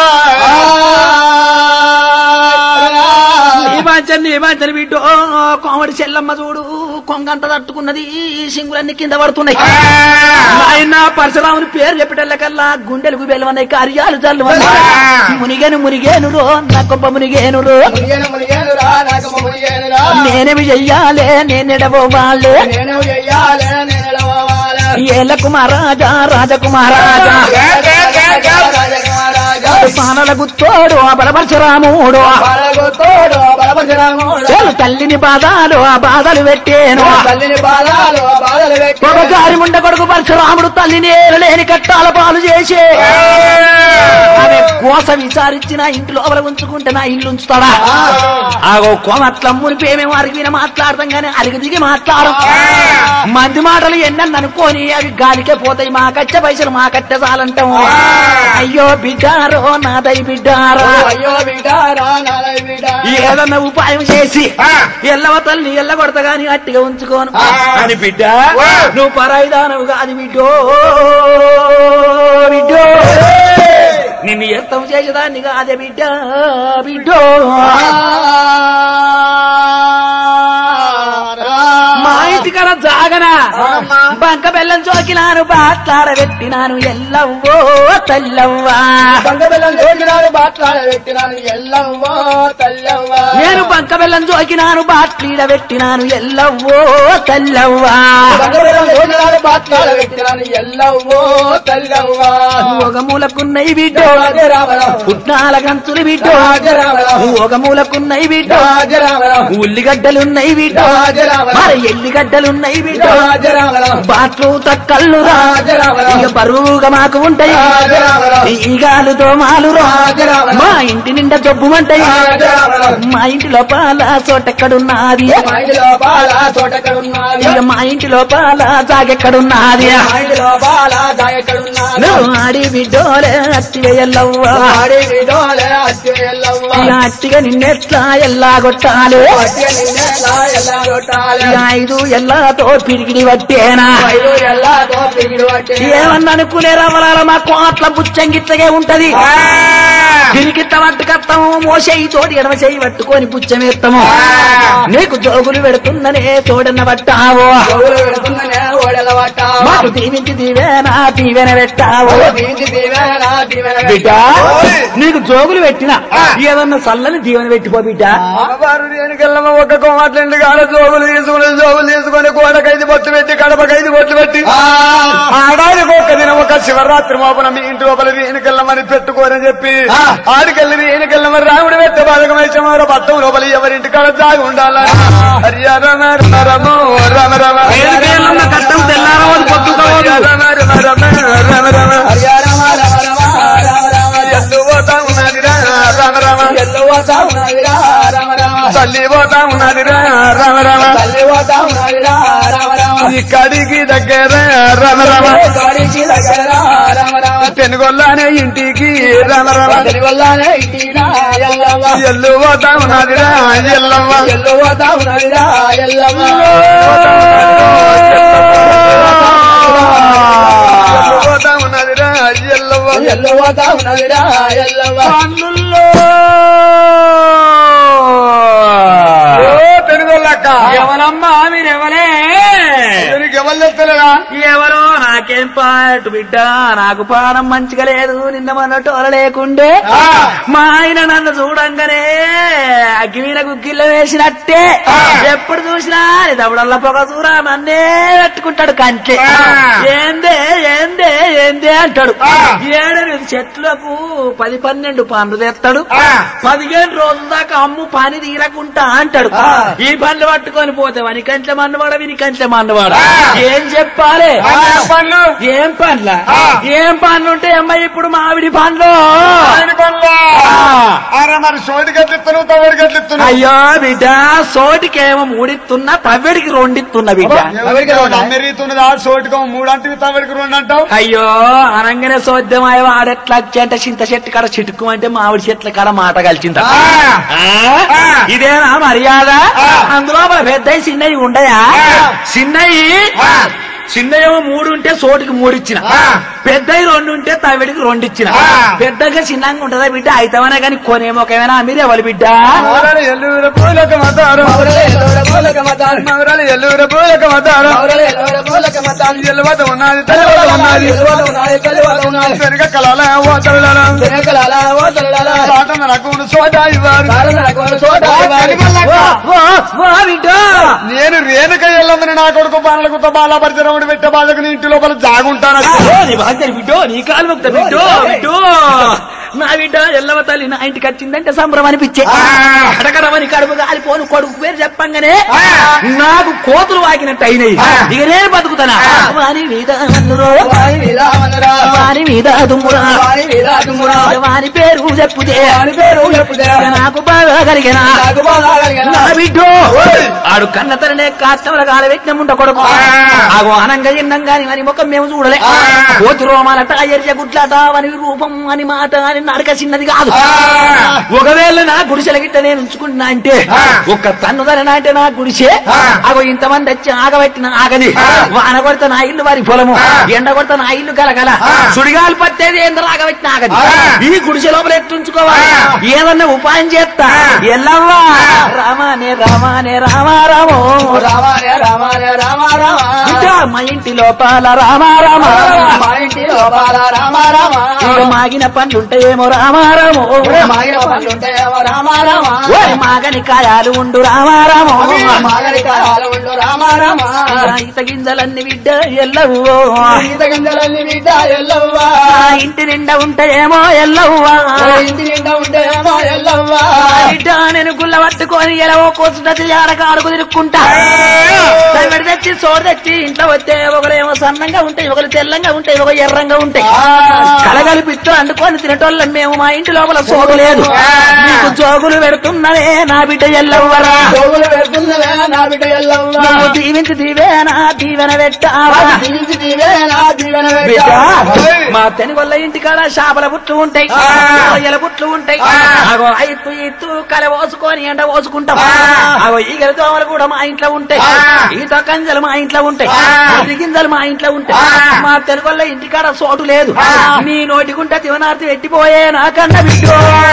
నీ బాధ్యత నీ బాధ్యత బిడ్డో కోమడి చెల్లమ్మ చూడు కొంగంత తట్టుకున్నది సింగులన్నీ కింద పడుతున్నాయి ఆయన పరశురాముని పేరు చెప్పేటల్లకల్లా గుండెలకు బెల్లమన్నాయి కార్యాలు చల్లు మునిగేను మునిగేను రో నా కొబ్బ మునిగేను రో మునిగేను మునిగేను రా నాకు మునిగేను రా నేనేమి చెయ్యాలే నేనెడవో వాళ్ళే నేను చెయ్యాలే నేను ఎడవాలే ఏల కుమారాజా రాజకుమారాజా రాజకుమారాజా పానలకు తోడు ఆ బలపరశురాముడు బలగొత్తోడు బలపరశురాముడు చెలు తల్లిని బాధాలు ఆ బాధలు పెట్టేను తల్లిని బాధాలు బాధలు పెట్టి ఒకసారి ముండ కొడుకు పరశురాముడు తల్లిని ఏలలేని కట్టాల పాలు చేసే ఆమె కోస విచారించిన ఇంటి లోపల ఉంచుకుంటే నా ఇల్లు ఉంచుతాడా ఆగో కోమట్ల మునిపేమేమో అరిగిన మాట్లాడతాం గానీ అరిగి దిగి మాట్లాడం మంది మాటలు ఎన్నని అనుకోని అవి గాలికే పోతాయి మా కచ్చే పైసలు మా కట్టె చాలంటాం అయ్యో బిడ్డారో నాదై బిడ్డారో అయ్యో బిడ్డారా నాలై బిడ్డ ఏదన్నా ఉపాయం చేసి ఎల్లవ తల్లి ఎల్ల కొడతా గాని అట్టిగా ఉంచుకోను అని బిడ్డ నువ్వు పరాయిదానవు కాదు బిడ్డో బిడ్డో నిన్ను ఎత్తం చేసేదాన్ని కాదే బిడ్డ బిడ్డో మా ఇంటి కాడ జాగనా బంక బెల్లం చోకినాను బాట్లాడబెట్టినాను ఎల్లవ్వో తల్లవ్వా బంగ బెల్లం జోకినాడు బాట్లాడ పెట్టినాను ఎల్లవ్వో తల్లవ్వ నేను బంక బెల్లం చోకినాను బాట్లీడబెట్టినాను ఎల్లవ్వో తల్లవ్వా బంగ బెల్లం జోకినాడు బాట్లాడ పెట్టినాను ఎల్లవ్వో తల్లవ్వ ఒక మూలకున్నయి బిడ్డో రాజరామరావు పుట్నాల గంతులు బిడ్డో రాజరామరావు ఒక మూలకున్నయి బిడ్డో రాజరామరావు ఉల్లిగడ్డలున్నయి బిడ్డో రాజరామరావు మరి ఎల్లిగడ్డలున్నయి బిడ్డో రాజరామరావు బాట్లు తక్కళ్ళు రా రాజరామరావు. ఇక బరువుగా మాకు ఉంటాయి రాజరామరావు. ఈగాలుతో మాలు రా రాజరామరావు. మా ఇంటి నిండా జబ్బుమంటాయి రాజరామరావు. మా ఇంటి లోపల చోటెక్కడున్నది మా ఇంటి లోపల తోటెక్కడున్నది ఇక మా ఇంటి లోపల జాగెక్కడున్నది మా ఇంటి లోపల దాయెక్కడున్నది నువ్వు ఆడి బిడ్డోలే అత్తిగా ఎల్లవ్వా ఆడి విడోలే అట్టి ఎల్లవ్వ ఇక అట్టిగా నిన్నెట్లా ఎల్లాగొట్టాలి అట్టి నిన్నెలా ఎలా కొట్టాలి ఇక ఐదు ఎల్లాతో పిడికిడి పట్టేనా ఐదు ఎల్లాతో పిగిడి పట్టి ఏమన్నా అనుకునే రమలాల మా కోట్ల బుచ్చంగిట్లగే ఉంటది పిరికిట్ల పట్టుకత్తము మోసేయి తోటి ఎడమ చేయి పట్టుకొని పుచ్చమేత్తము నీకు జోగులు పెడుతుందనే తోడన్న పట్టావో చెవులు పెడుతుందనే ఓడల పట్టావా మాకు దీవించి దీవేనా దీవెన పెట్టావో దీనికి దీవెన దీవెన బిడ్డ నీకు జోగులు పెట్టినా ఏదన్నా సల్లని దీవెన పెట్టిపో బిడ్డ అమ్మవారు దేనికెళ్ళమ్మ ఒక్క కోమాట్లండి కాడ జోగులు తీసుకుని జోగులు తీసుకొని గోడకైదు బొట్టు పెట్టి కడపకైదు బొట్టు పెట్టి ఆడానికి ఒక్క దినం ఒక శివరాత్రి మోపన మీ ఇంటి లోపల వీనికెళ్ళమని పెట్టుకోరని చెప్పి ఆడికెళ్ళి వీనికెళ్ళమని రాముడు పెట్టే బాధకం వేసేవారు పట్టం లోపల ఎవరింటి కాడ జాగి ఉండాలని హరి రమ రమో రమ రమ ఏడుకేళ్ళన్న కట్టం తెల్లారవదు పొద్దుకోవద్దు. రమ రమ రమ రమ రమ హరియారమ రమ రమ రామ రామ ఎల్లు పోతా ఉన్నదిరా రమ రమ ఎల్లు పోతా ఉన్నదిరా రామ రామ తల్లి పోతా ఉన్నదిరా రమ రమ తల్లి పోతా ఉన్నదిరా రామ రామ ఇక్కడికి దగ్గర రమ రమ గాడికి దగ్గర రామ రామ పెనుగొల్లానే ఇంటికి రమ రమ వల్లనే ఇంటినా ఎల్లవ్వ ఎల్లు పోతా ఉన్నదిరా ఎల్లవ్వ ఎల్లు పోతా ఉన్నదిరా ఎల్లవ్వ ఎల్లు పోతా ఉన్నదిరా ఎల్లవ్వ ఎల్లు పోతా ఉన్నదిరా ఎల్లవ్వ పన్నుల్లో ఓ పెనుగొల్లక్క ఎవరమ్మా మీరెవరే నీకు ఎవరు చెప్తలేరా ఎవరో నాకేం పాటు బిడ్డ నాకు పానం మంచిగా లేదు నిన్న మొన్నటి వల లేకుండే ఆ. మా ఆయన నన్ను చూడంగానే అగ్గిమీన గుగ్గిళ్ళ వేసినట్టే ఎప్పుడు చూసినా దవడల్ల పొగ చూరా నన్నే పెట్టుకుంటాడు కంటే ఆ. ఏందే ఏందే ఏందే అంటాడు ఆ. ఏడెనిమిది చెట్లకు పది పన్నెండు పండ్లు తెస్తాడు ఆ. పదిహేను రోజుల దాకా అమ్ము పని తీరకుంటా అంటాడు ఆ. ఈ పండ్లు పట్టుకొని పోతే వని కంచె మన్నవాడ విని కంచె మన్నవాడ ఆ. ఏం చెప్పాలి పన్ను ఏం పండ్ల ఆ. ఏం పండ్లు ఉంటాయి అమ్మాయి ఇప్పుడు మామిడి పండ్లు ఆయన పనులా అరే మరి సోటి గట్లిస్తున్నావు తవడి గట్లిస్తున్నావు అయ్యో బిడ్డ సోటికేమో మూడిస్తున్నా తవ్వెడికి రెండిస్తున్నా బిడ్డ ఎవరికి అమెరితున్నది ఆ సోటికో మూడంటివి తవడికి రెండు అంటావు అయ్యో అనగానే సోద్యం అయ్యో ఆడెట్లా అంటే చింత చెట్టు కాడ చిటుకు అంటే మామిడి చెట్ల కాడ మాట కలిసిందా ఆ. ఆ? ఇదేనా మర్యాద ఆ. అందులో మన పెద్దవి చిన్నవి ఉండయా ఆ. చిన్నవి ఆ. చిన్నయేమో మూడు ఉంటే సోటికి మూడు ఇచ్చిన ఆ. పెద్దవి రెండు ఉంటే తవిడికి రెండు ఇచ్చిన ఆ. పెద్దగా చిన్నగా ఉంటుందా బిడ్డ అయితేమనే కానీ కొనేమో ఒకవేనా మీరు ఎవరు బిడ్డ మౌరాలు ఎల్లూరు పూలక మతారు మౌరలే ఎల్లవర పూలక మతాలు మౌరాలు ఎల్లూరు పూలక మతారు మౌరలే ఎల్లవర పూలక మతాలు ఎల్లవత ఉన్నది తెల్లవత ఉన్నది ఎల్లవర ఉన్నది తెల్లవర ఉన్నది వెనుక కలాల ఓతరుల వెనకలాల ఓతలలాల సాటన రకమును సోట ఇవ్వారు కారణకు చోట ఇవ్వాలి. ఓ, ఓ, ఓ బిడ్డ నేను రేణుక ఎల్లమ్మని నా కొడుకు బాణలకు బాలపరిచరముడు పెట్ట బాధకు నీ ఇంటి లోపల జాగుంటాను ఓ, నీ భాగ్యం బిడ్డో నీ కాలు మొక్త బిడ్డో బిడ్డో నా బిడ్డ ఎల్లవ తల్లి నా ఇంటికి వచ్చిందంటే సంబరం అనిపించే ఆ. అడగడమని కడుపు కాలిపోను కొడుకు పేరు చెప్పంగానే ఆ. నాకు కోతులు వాకినట్టు అయినాయి ఆ. ఇక నేను బతుకుతానా వాని మీద అన్నురో, వారి విలామనరా. వాని మీద దుమ్మురా వారి విలాదుమురా. వాని పేరు చెప్పుదే వారి పేరు చెప్పుదే. నాకు బాగా కలిగిన నాకు బాగా కలిగిన. నా బిడ్డో ఓయ్. ఆడు కన్న తరనే కాస్తముల కాల వ్యక్తం ఉండ కొడుకు ఆ. ఆగో అనంగా ఇన్నం గాని మరి ముఖం మేము చూడలే ఆ. కోతి రోమాలట ఎర్జ గుడ్లట అని రూపం అని మాట అని నడక చిన్నది కాదు ఆ. ఒకవేళ నా గుడిసెల గిట్ట నేను ఉంచుకున్నా అంటే ఆ. ఒక్క తన్నుదన అంటే నా గుడిసే ఆ. అగో ఇంతమంది వచ్చి ఆగబెట్టిన ఆగది ఆ. వాన కొడితే నా ఇల్లు వారి పొలము ఆ. ఎండ కొడితే నా ఇల్లు గలగల ఆ. సుడిగాలు పట్టేది ఎందరూ ఆగబెట్టిన ఆగది ఆ. ఈ గుడిసె లోపల ఎట్టుంచుకోవాలి ఆ. ఏదన్నా ఉపాయం చేస్తా ఆ. ఎల్లవ్వా రామానే రామానే రామారామో రామానే రామానే రామ రామ. బిడ్డ, మా ఇంటి లోపల రామారామ మా ఇంటి లోపల రామ రామ. ఇక మాగిన పండ్లుంటాయేమో రామారామో మాగిన పనులుంటాయేమో రామ రామ. ఓయ్ మాగని కాయాలు ఉండు రామారామో మాగని కాలాలు ఉండు రామ రామ. ఈత గింజలన్నీ బిడ్డ ఎల్లవ్వో ఈత గింజలన్నీ బిడ్డ ఎల్లవ్వా. ఆ ఇంటి నిండా ఉంటాయేమో ఎల్లవ్వా ఓ ఇంటి నిండా ఉంటేమో ఎల్లవ్వా. బిడ్డ నేను గుల్ల పట్టుకొని ఎలవో కోసుంటే ఆడక ఆడుకు తిరుక్కుంటా తమిడి తెచ్చి సోరు తెచ్చి ఇంట్లో వస్తే ఒకరేమో సన్నంగా ఉంటాయి ఒకరు తెల్లంగా ఉంటాయి ఒక ఎర్రంగా ఉంటాయి కలగలిపిత్తు అండుకొని తినటోళ్ళం మేము మా ఇంటి లోపల సోగు లేదు నీకు జోగులు పెడుతున్నదే నా బిడ్డ ఎల్లవ్వరా జోగులు పెడుతున్నవే నా బిడ్డ ఎల్లవ్వా. నువ్వు దీవించి దీవేనా దీవెన పెట్టావా దీవించి దీవే నా దీవెన బిడ్డ పెట్ట. మా తెనుగొల్ల ఇంటికాడ చేపల బుట్లు ఉంటాయి రొయ్యల బుట్లు ఉంటాయి అగో ఐత్తు ఇత్తు కల పోసుకొని ఎండ పోసుకుంటాం అగో ఈగల దోమలు కూడా మా ఇంట్లో ఉంటాయి ఈత కంజలు మా ఇంట్లో ఉంటాయి అరటి గింజలు మా ఇంట్లో ఉంటాయి మా తెనుగొల్ల ఇంటికాడ సోటు లేదు నీ నోటికుంట తివనార్తి పెట్టిపోయే నాకన్న బిడ్డు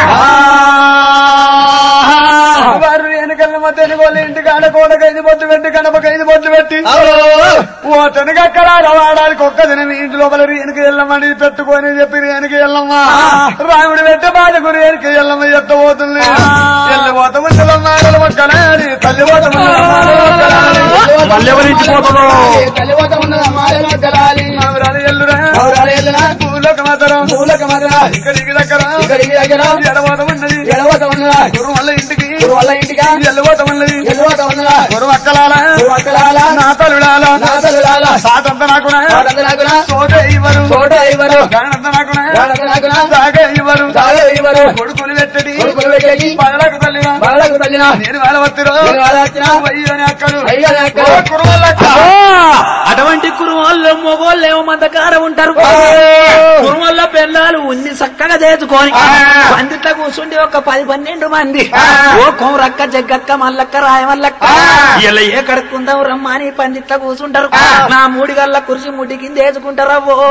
వారు వెనకల్ల మా తెలుగోళ్ళ ఇంటికి ఆడ కోడకు ఐదు బొట్లు పెట్టి కడపకు ఐదు బొట్లు పెట్టి ఓ తెనకక్కడ వాడానికి ఒక్క దినం ఈ ఇంటి లోపల రేణుకి వెళ్ళమని పెట్టుకొని చెప్పి రేణుకి వెళ్ళమ్మా రాముడు పెట్టే బాధకు రేణుకి వెళ్ళమ్మ ఎత్త పోతుంది వెళ్ళిపోత ముందలమ్మాడల మొక్కలాడి తల్లి పోత మళ్ళీ ఎవరి ఇంటికి పోతుందో? కలివత ఉన్నది అమ్మాయిల గలాలి. ముందరాలు ఎల్లురా పౌరాలు ఎల్లునా. పూలకు మాత్రం పూలక మదన. ఇక్కడికి దగ్గర ఇక్కడికి దగ్గర. ఎడబోత ఉన్నది ఎడవత ఉన్నదా. గురు వల్ల ఇంటికి వాళ్ళ ఇంటికా. ఎల్లుపోత ఉన్నది ఎడవత ఉన్నదా. గురు అక్కలాల అక్కలాల. నా తల్లుడాల నా తల్లుడాల. సాతంత నాకునా వాడంత నాకునా. సోటే ఇవ్వరు చోట ఇవ్వరు. గానంత నాకునా వాడంత నాకునా. సాగే ఇవ్వరు తాగే ఇవ్వరు. కొడుకులు పెట్టడి కొడుకులు పెట్టేసి బాలకు తల్లినా బాలకు తల్లిన నేను వేల వత్తిరో నేను వేల వత్తిరా. అయ్యని అక్కడు అయ్యని అక్కడు. ఓ కురువల్లక్క. అటువంటి కురుమోళ్ళు మొగోళ్ళు ఏమో మందకారం ఉంటారు కురుమల్ల పిల్లలు ఉన్ని చక్కగా చేసుకొని పందిట్ల కూర్చుండి ఒక పది పన్నెండు మంది ఓ కొమరక్క జగ్గక్క మల్లక్క రాయమల్లక్క ఇలా ఏ కడుక్కుందాం రమ్మని పందిట్ల కూర్చుంటారు నా మూడి గల్ల కురిసి ముడి కింద వేసుకుంటారా ఓ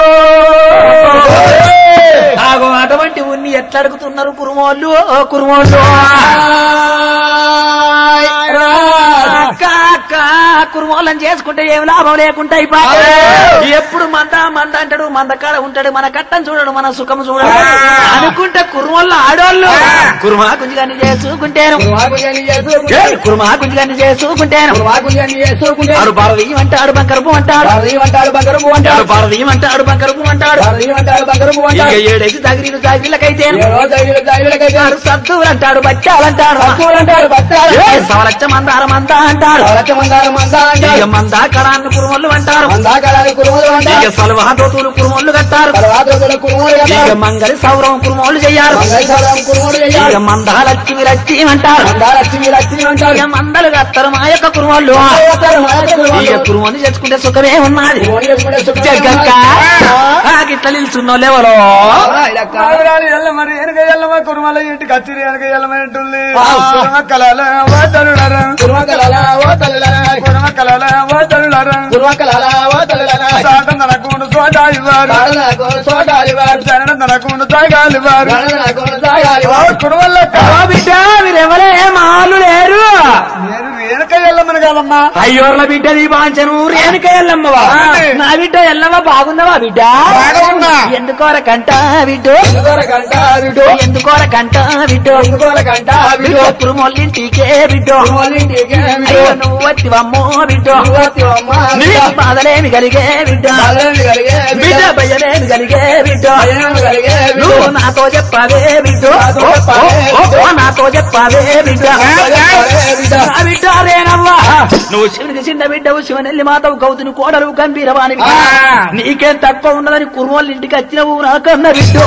ఆగో అటువంటి ఉన్ని ఎట్లా అడుగుతున్నారు కురుమోళ్ళు ఓ కురుమోళ్ళు అక్క అక్క కురుమోళ్ళని చేసుకుంటే ఏం లాభం లేకుండా అయిపోయి ఎప్పుడు మంద మంద అంటాడు మంద కాడ ఉంటాడు మన కట్టం చూడడు మన సుఖం చూడడు అనుకుంటే కురుమోళ్ళ ఆడోళ్ళు కురుమా కుంజిగాన్ని చేసుకుంటేను ఏయ్, కురుమా కుంజిగాన్ని చేసుకుంటేను చేసుకుంటే ఆడు భారతీయం అంటాడు బంకరపు అంటాడు అంటాడు బంగారు ఆడు అంటాడు భారతీయం అంటాడు బంకరపు అంటాడు అంటాడు బంగారు ఇక అంటాడు ఏడైతే తగిలిన తగిలకైతే ఏడో దైవుల దైవులకైతే ఆడు సద్దులు అంటాడు బచ్చాలంటాడు అంటాడు బస్తాలు ఏయ్, సవలచ్చ మందార మంద అంటాడు మందార మందా ఇక అంటాడు మందా కళాన్ని కురుమొల్లు అంటారు మందాకాలాన్ని కురుమూలు ఇక అంటారు సలవా దోతులు కురుమొల్లు కట్టారు తర్వాత కూడా కురుమూలు ఇక అంటారు మంగళి సౌరం కురుమోళ్ళు చెయ్యారు మంగళసారం కురుమూలు ఇక చేయాలి మందా లక్ష్మి లక్ష్మి అంటారు మందాలక్ష్మి లక్ష్మి అంటారు ఇక మందలు కత్తారు మా యొక్క కురుమోళ్ళు ఇక కురుమోని చేసుకుంటే సుఖమే ఉన్నది జగ్గక్క ఆ గిట్ల నిల్చున్నో లేవలో ఆవిరాలు ఎల్లమరి ఎనక ఎల్లమ కురుమల ఇంటి కచ్చిరి ఎనక ఎల్లమ ఇంటుంది ఆ. కురుమ కలాల వాతరుడర కురుమ కలాల వాతరుడర సాటం తనకుండు సోట ఇవ్వారు జనడం తనకుండు తాగాలి వారు కురువల్లక్క ఓ బిడ్డ మీరెవరే మాలు లేరు నేను వెనక ఎల్లమని కాదమ్మా అయ్యోర్ల బిడ్డ నీ బాంచను రేణుక ఎల్లమ్మవా అవునండి. నా బిడ్డ ఎల్లమ్మ బాగుందవా బిడ్డ బాగున్నా. ఎందుకోరకంట బిడ్డు ఎందుకోరకంట బిడ్డు బిడ్డు కురుమొల్లింటికే బిడ్డు అయ్యో నువ్వు వత్తివమ్మో బిడ్డు నీ బాధలేమి కలిగే బిడ్డ బిడ్డ భయలేమి కలిగే బిడ్డ నువ్వు నాతో చెప్పావే బిడ్డు నాతో చెప్పావే ఓ, ఓ, ఓ, బిడ్డ. నాతో చెప్పావే బిడ్డ నా బిడ్డ రేనవ్వా నువ్వు శివునికి చిన్న బిడ్డవు శివనెల్లి మాతవు గౌతుని కోడలు గంభీరవాణివి నీకేం తక్కువ ఉన్నదని కుర్మోళ్ళ ఇంటికి వచ్చినవు నాకన్న బిడ్డు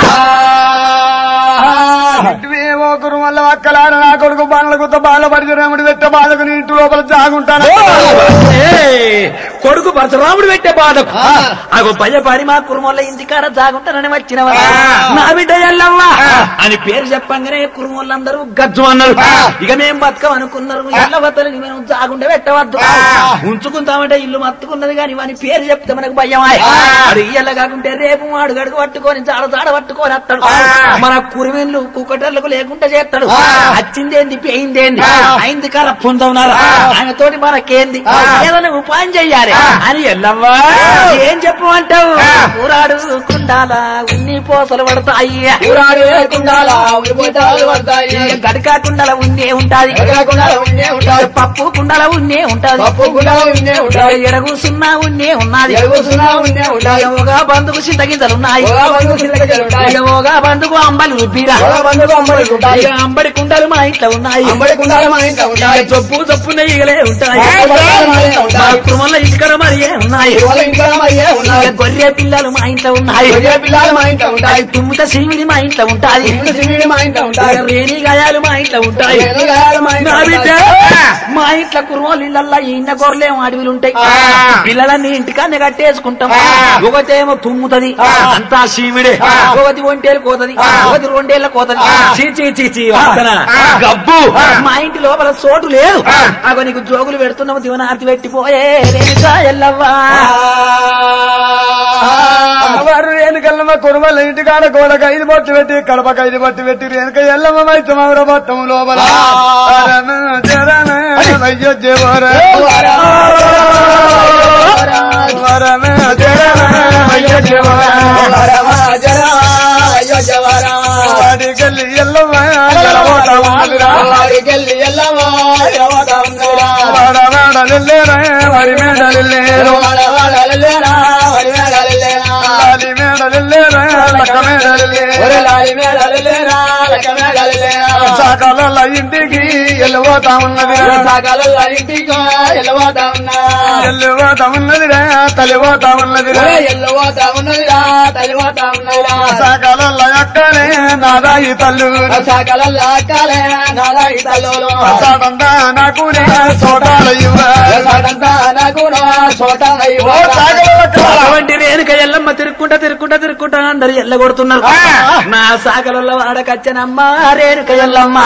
ఇటువేవో కురుమల్ల అక్కలాడ నా కొడుకు బాణలకు బాల పరిచయముడు పెట్ట బాధకు నీ ఇంటి లోపల జాగుంటాను ఏయ్, కొడుకు పరశురాముడు పెట్టే బాధకు అగో భయపడి మా కురుమోళ్ళ ఇంటికాడ జాగుంటానని వచ్చినవా నా బిడ్డ ఎల్లవ్వా అని పేరు చెప్పంగానే కురుమోళ్ళందరూ గజ్జు అన్నారు ఇక మేం బతకం అనుకున్నారు ఎల్లవతలకి మేము జాగుండే పెట్టవద్దు ఉంచుకుంటామంటే ఇల్లు మత్తుకున్నది కానీ వాని పేరు చెప్తే మనకు భయం అది ఇయ్యల కాకుంటే రేపు వాడు గడుగు పట్టుకొని జాడ జాడ పట్టుకొని వస్తాడు మన కురిమిన్లు కుక్కటర్లకు లేకుండా చేస్తాడు వచ్చిందేంది పోయిందేంది అయింది కర పొందవునారా ఆయన తోటి మనకేంది ఏదైనా ఉపాయం చెయ్యాలి అని ఎల్లవ్వా ఏం చెప్పమంటావు కూరాడు కుండాల ఉన్ని పోసలు పడతాయి ఇక గడకా కుండల ఉన్నే ఉంటాది పప్పు కుండల ఉన్నే ఉంటాది ఎడగూసున్నా ఉన్నే ఉన్నది ఒక బంధుకు చింతగింజలు ఉన్నాయి ఇక ఒక బంధుకు అంబలి రుబ్బిరా ఇక అంబడి కుండలు మా ఇంట్లో ఉన్నాయి ఇక చొప్పు చొప్పు నెయ్యలే ఉంటాయి మా కుటుంబంలో ఇంటికడ మరి ఉన్నాయి ఇక గొర్రె పిల్లలు మా ఇంట్లో ఉన్నాయి ఇక తుమ్ముత సీమిడి మా ఇంట్లో ఉంటాయి ఇక రేణి గాయాలు మా ఇంట్లో ఉంటాయి నా బిడ్డ మా ఇంట్లో కుర్రోలు ఇళ్ళల్లా ఈయన గొర్రెలేమో అడవిలు ఉంటాయి పిల్లలన్నీ ఇంటికాన్ని కట్టేసుకుంటాం ఒకటేమో తుమ్ముతది అంతా సీమిడే ఒకటి ఒంటేలు కోతది ఒకటి రెండేళ్ల కోతది చీ చీ చీ చీ వాసన గబ్బు మా ఇంటి లోపల చోటు లేదు అగో నీకు జోగులు పెడుతున్నాము దివనార్తి పెట్టిపోయే రేణుకా ఎల్లవ్వా అమ్మవారు రేణుకల్లమ్మ కురుమల ఇంటికాడ గోడకు ఐదు బొట్టు పెట్టి కడపకు ఐదు బొట్టు పెట్టి రేణుక ఎల్లమ్మ మైతమవర బట్టం లోపల అరన జరన అయ్యో జవర వరన జరన అయ్యో జవర వాడికెళ్ళి ఎల్లమ్మ జలబోట ఉన్నదిరా. వాడ వాడ లిల్లేరా, వరి మేడ లిల్లేరు. లాలి మేడ లిల్లేరా, లక్క మేడ లిల్లేరు. సకాల ఇంటికి వెళ్ళిపోతా ఉన్నది సకాలంలో ఇంటికి వెళ్ళబోతా ఉన్నా వెళ్ళిపోతా ఉన్నదిరా తల్లిపోతా ఉన్నదిరా వెళ్ళబోతా ఉన్నదిరా తల్లిపోతా ఉన్నదిరా సకాల అక్కనే నాదాయి తల్లు సకాలంలో అక్కాలే నాదా ఇతలో సాడంతా నాకు సోటాల సడంతా నాకు నా చోట అటువంటి రేణుక ఎల్లమ్మ తిరుక్కుంటా తిరుక్కుంటా తిరుక్కుంటా అందరు ఎల్ల కొడుతున్నారు నా సాగలలో వాడకచ్చనమ్మ రేణుక ఎల్లమ్మ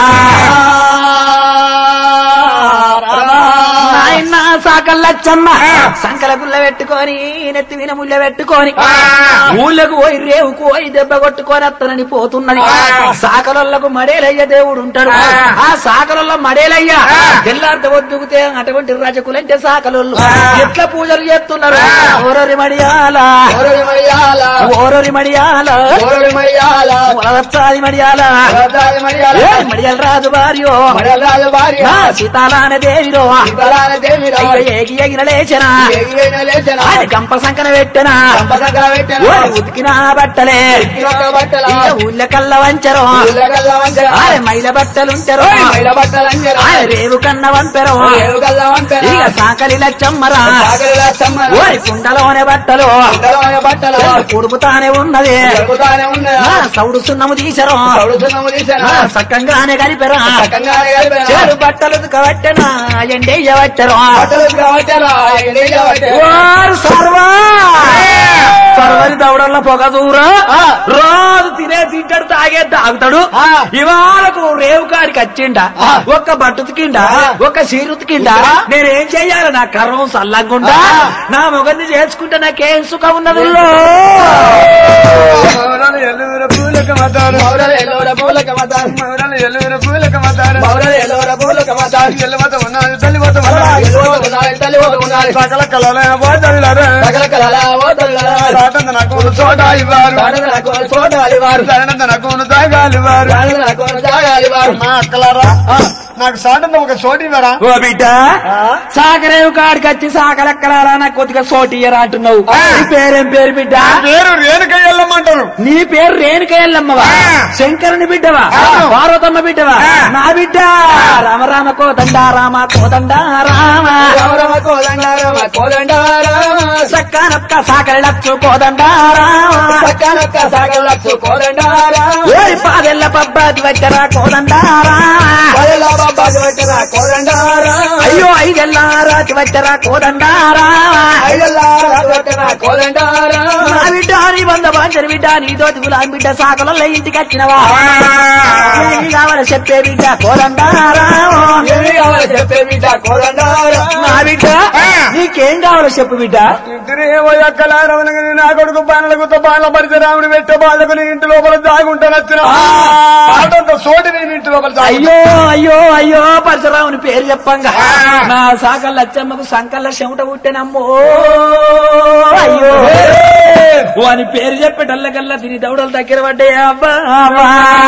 నాయన సాకల్లచ్చమ్మ సంకల గుల్ల పెట్టుకొని నెత్తి విన ముళ్ళ పెట్టుకొని ఊళ్ళకు పోయి రేవుకు పోయి దెబ్బ కొట్టుకొని అత్తనని పోతున్నది సాకలొల్లకు మడేలయ్య దేవుడు ఉంటాడు ఆ సాకలొల్ల మడేలయ్య తెల్లారితే వద్దుకుతే అటువంటి రజకులంటే సాకలొల్లు ఎట్లా పూజలు చేస్తున్నారు ఓరరి మడియాల ఓరడి మడియాల ఓరరి మడియాల ఓరడి మడియాల వరవచ్చాది మడియాల వరదాది మడియాల ఏ మడియాల రాజు భార్యో మడియాల భార్య నా సీతాలాన దేవిరో ఇతరాల దేవి అయ్యో ఏగి ఎగిన లేచనా ఎగిరైన లేచన అది గంప సంకన పెట్టనా సంపదగా పెట్టన ఓరి ఉతికిన బట్టలే ఇరొక బట్టల ఇక ఊళ్ళ కల్ల వంచరు ఉల్లగల్ల వంచన ఆరే మైల బట్టలుంటారు మైల బట్టలంజన ఆరే రేవు కన్న వంపెరు ఏరుగల్ల వంచన ఇక సాకలి లచ్చమ్మరా సాగరిల సమ్మన ఓరి కుండలోనే బట్టలు ఉండలోన బట్టలు కుడుపుతానే ఉన్నది జరుగుతానే ఆ, ఉన్నదా సౌడు సున్నము తీసరు చదువుతున్నాము తీసాన ఆ, సక్కంగానే కలిపెరా చక్కగానే కలిపిన చేరు బట్టలు ఉతకబట్టెనా ఎండేయ వచ్చరు బట్టలు కావట్టారా ఎండేజ వారు సర్వా సర్వరి దవడల్లో పొగ దూర రోజు తినే తింటాడు తాగే తాగుతాడు ఆ. ఇవాళకు రేవు కాడికి వచ్చిండ ఒక్క బట్టు ఉతికిండా ఒక్క సీరు ఉతికిండా నేనేం చెయ్యాలి నా కర్రం సల్లంగుండా ఆ. నా మొగన్ని చేసుకుంటే నాకేం సుఖం ఉన్నది ఎల్లుగుర పూలక మతారు మౌరలు ఎల్లోర పూలక మతారు మౌరాలు ఎల్లుగుర పూలక మతారు మౌరలు ఎల్లోర పూలక మతారు ఎల్లవత ఉన్నది తల్లివత ఎల్లోర ఉన్నది ఉన్నారు తల్లి ఒక ఉన్నారు సకల కళల పోతల్లారా సకల కళల ఓతల్లారా సాటంత నాకు చోట ఇవ్వారు నాకు చూడాలి వారు సాటంత నాకు తాగాలి ఇవ్వారు నాకు జాగాలి వారు మా అక్కలారా నాకు సాటంత ఒక చోటు ఇవ్వరా ఓ బిడ్డ సాగరేవు కాడికి వచ్చి సాకలెక్కడారా నాకు కొద్దిగా సోటియరా అంటున్నావు నీ పేరేం పేరు బిడ్డ పేరు రేణుక ఎల్లమంటారు నీ పేరు రేణుక ఎల్లమ్మవా శంకరుని బిడ్డవా పార్వతమ్మ బిడ్డవా నా బిడ్డ రామ రామ కోదండ రామ కోదండ రామ రామ రామ కోదండ రామ కోదండ రామ సక్కనక్క సాకలచ్చు కోదండ రామ సక్కనక్క సాగలచ్చు కోదండ రామ ఓరి పాదెల్ల పబ్బాది వచ్చరా కోదండ రామ పదల బాబాకి పెట్టిన కోదండ రామ అయ్యో ఐదెల్ల రాతి వచ్చరా కోదండ రామ ఐదల్లా పెట్టిన కోదండ రామ నా బిడ్డ నీ వంద బాంచని బిడ్డ నీ తోటి గులాం బిడ్డ సాకలలో ఇంటికి వచ్చినవా ఏమి కావాలి చెప్పే బిడ్డ కోదండ రామ ఏమి కావాలి చెప్పే బిడ్డ కోదండ రామ నా బిడ్డ నీకేం కావాలో చెప్పు బిడ్డ ఇంటిరేమో ఎక్కలారవనగని నా కొడుకు బాణలకు బాణల పరిచరాముడు పెట్టే బాధకు నీ ఇంటి లోపల దాగుంటాను వచ్చిన ఆటంత సోటి నేను ఇంటి లోపల దాగుంటా. అయ్యో అయ్యో అయ్యో పరశురాముని పేరు చెప్పంగా నా సాకల్ లచ్చమ్మకు సంకల్ల చెమట పుట్టెనమ్మో అయ్యో వాని పేరు చెప్పేటల్లకల్లా తిని దౌడలు దగ్గర పడ్డాయి అబ్బా అబ్బా.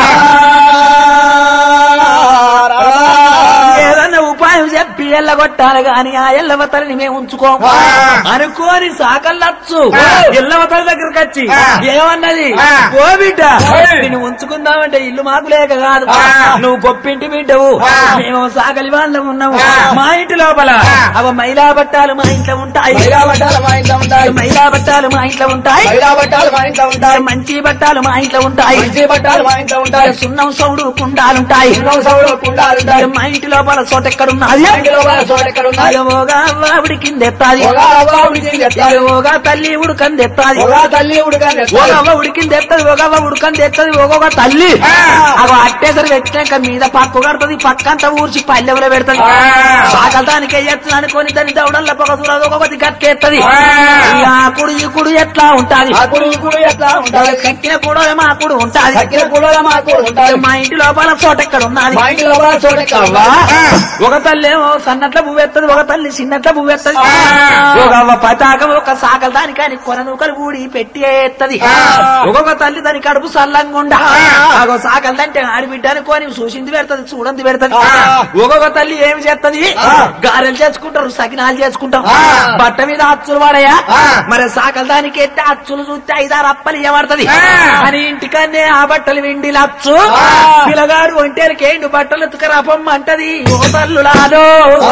ఏదన్నా ఉపాయం చెప్పి ఎల్లగొట్టాలి గాని ఆ ఎల్లవతలని మేము ఉంచుకోము అనుకోని సాకల్లచ్చు ఎల్లవతల దగ్గరకు వచ్చి ఏమన్నది ఓ బిడ్డ నేను ఉంచుకుందామంటే ఇల్లు మాకు లేక కాదు నువ్వు గొప్పింటి బిడ్డవు మేము సాగలి వాళ్ళం ఉన్నాము మా ఇంటి లోపల అవ మైలా బట్టాలు మా ఇంట్లో ఉంటాయి మైలా బట్టాలు మా ఇంట్లో ఉంటాయి మైలా బట్టాలు మా ఇంట్లో ఉంటాయి మైలా బట్టాలు మా ఇంట్లో ఉంటాయి మంచి బట్టాలు మా ఇంట్లో ఉంటాయి మంచి బట్టాలు మా ఇంట్లో ఉంటాయి సున్నం సౌడు కుండాలుంటాయి ఎన్నో సౌడు కుండాలు ఉంటాయి మా ఇంటి లోపల చోట ఎక్కడున్నది మా ఇంటి లోపల చోట ఎక్కడ ఉన్నాయి ఓగా ఆవిడి కింద ఎత్తాది ఒక అవ్వ ఉడికింది ఎత్తాలి ఓగా తల్లి ఉడుకంది ఎత్తాది ఒక తల్లి ఉడకండి ఒక అవ్వ ఉడికింది ఎత్తది ఒక అవ్వ ఉడకంది ఎత్తది ఒక్కొక్క తల్లి అవి అట్టేసరి పెట్టినాక మీద పక్కు కడుతుంది పక్కంతా ఊర్చి పల్లెవలో పెడతది సాగదానికి ఎత్తు అనుకొని దాని దౌడల్ల పొగ చూడదు ఒక్కొక్కటి గట్టెత్తది ఈ ఆకుడు ఈ కుడు ఎట్లా ఉంటాది ఆ కుడు కుడు ఎట్లా ఉంటాయి కక్కిన కూడా మా కుడు ఉంటాది తక్కిన కూడా మా కూడా ఉంటాయి మా ఇంటి లోపల చోట ఎక్కడ ఉన్నది మా ఇంటి లోపల చోట ఎక్కడ అవ్వా, ఒక తల్లి తల్లి ఏమో సన్నట్ల పువ్వెత్తది ఒక తల్లి చిన్నట్ల పువ్వెత్తది ఒక అవ్వ పతాకం ఒక సాకల దానికాని కొన నూకలు ఊడి పెట్టి ఎత్తది ఒక్కొక్క తల్లి దాని కడుపు సల్లంగుండా అగో సాకలదంటే ఆడిబిడ్డ అనుకోని చూసింది పెడతది చూడంది పెడతది ఒక్కొక్క తల్లి ఏమి చేస్తది గారెలు చేసుకుంటారు సకినాలు చేసుకుంటాం బట్ట మీద అచ్చులు వాడయా మరి సాకల దానికి ఎత్తే అచ్చులు చూస్తే ఐదారు అప్పలు ఇవ్వబడుతుంది అని ఇంటికన్నే ఆ బట్టలు విండి లచ్చు పిల్లగాడు ఒంటేరికి ఏండు బట్టలు ఎత్తుకరాపమ్మ అంటది ఓ తల్లులాలో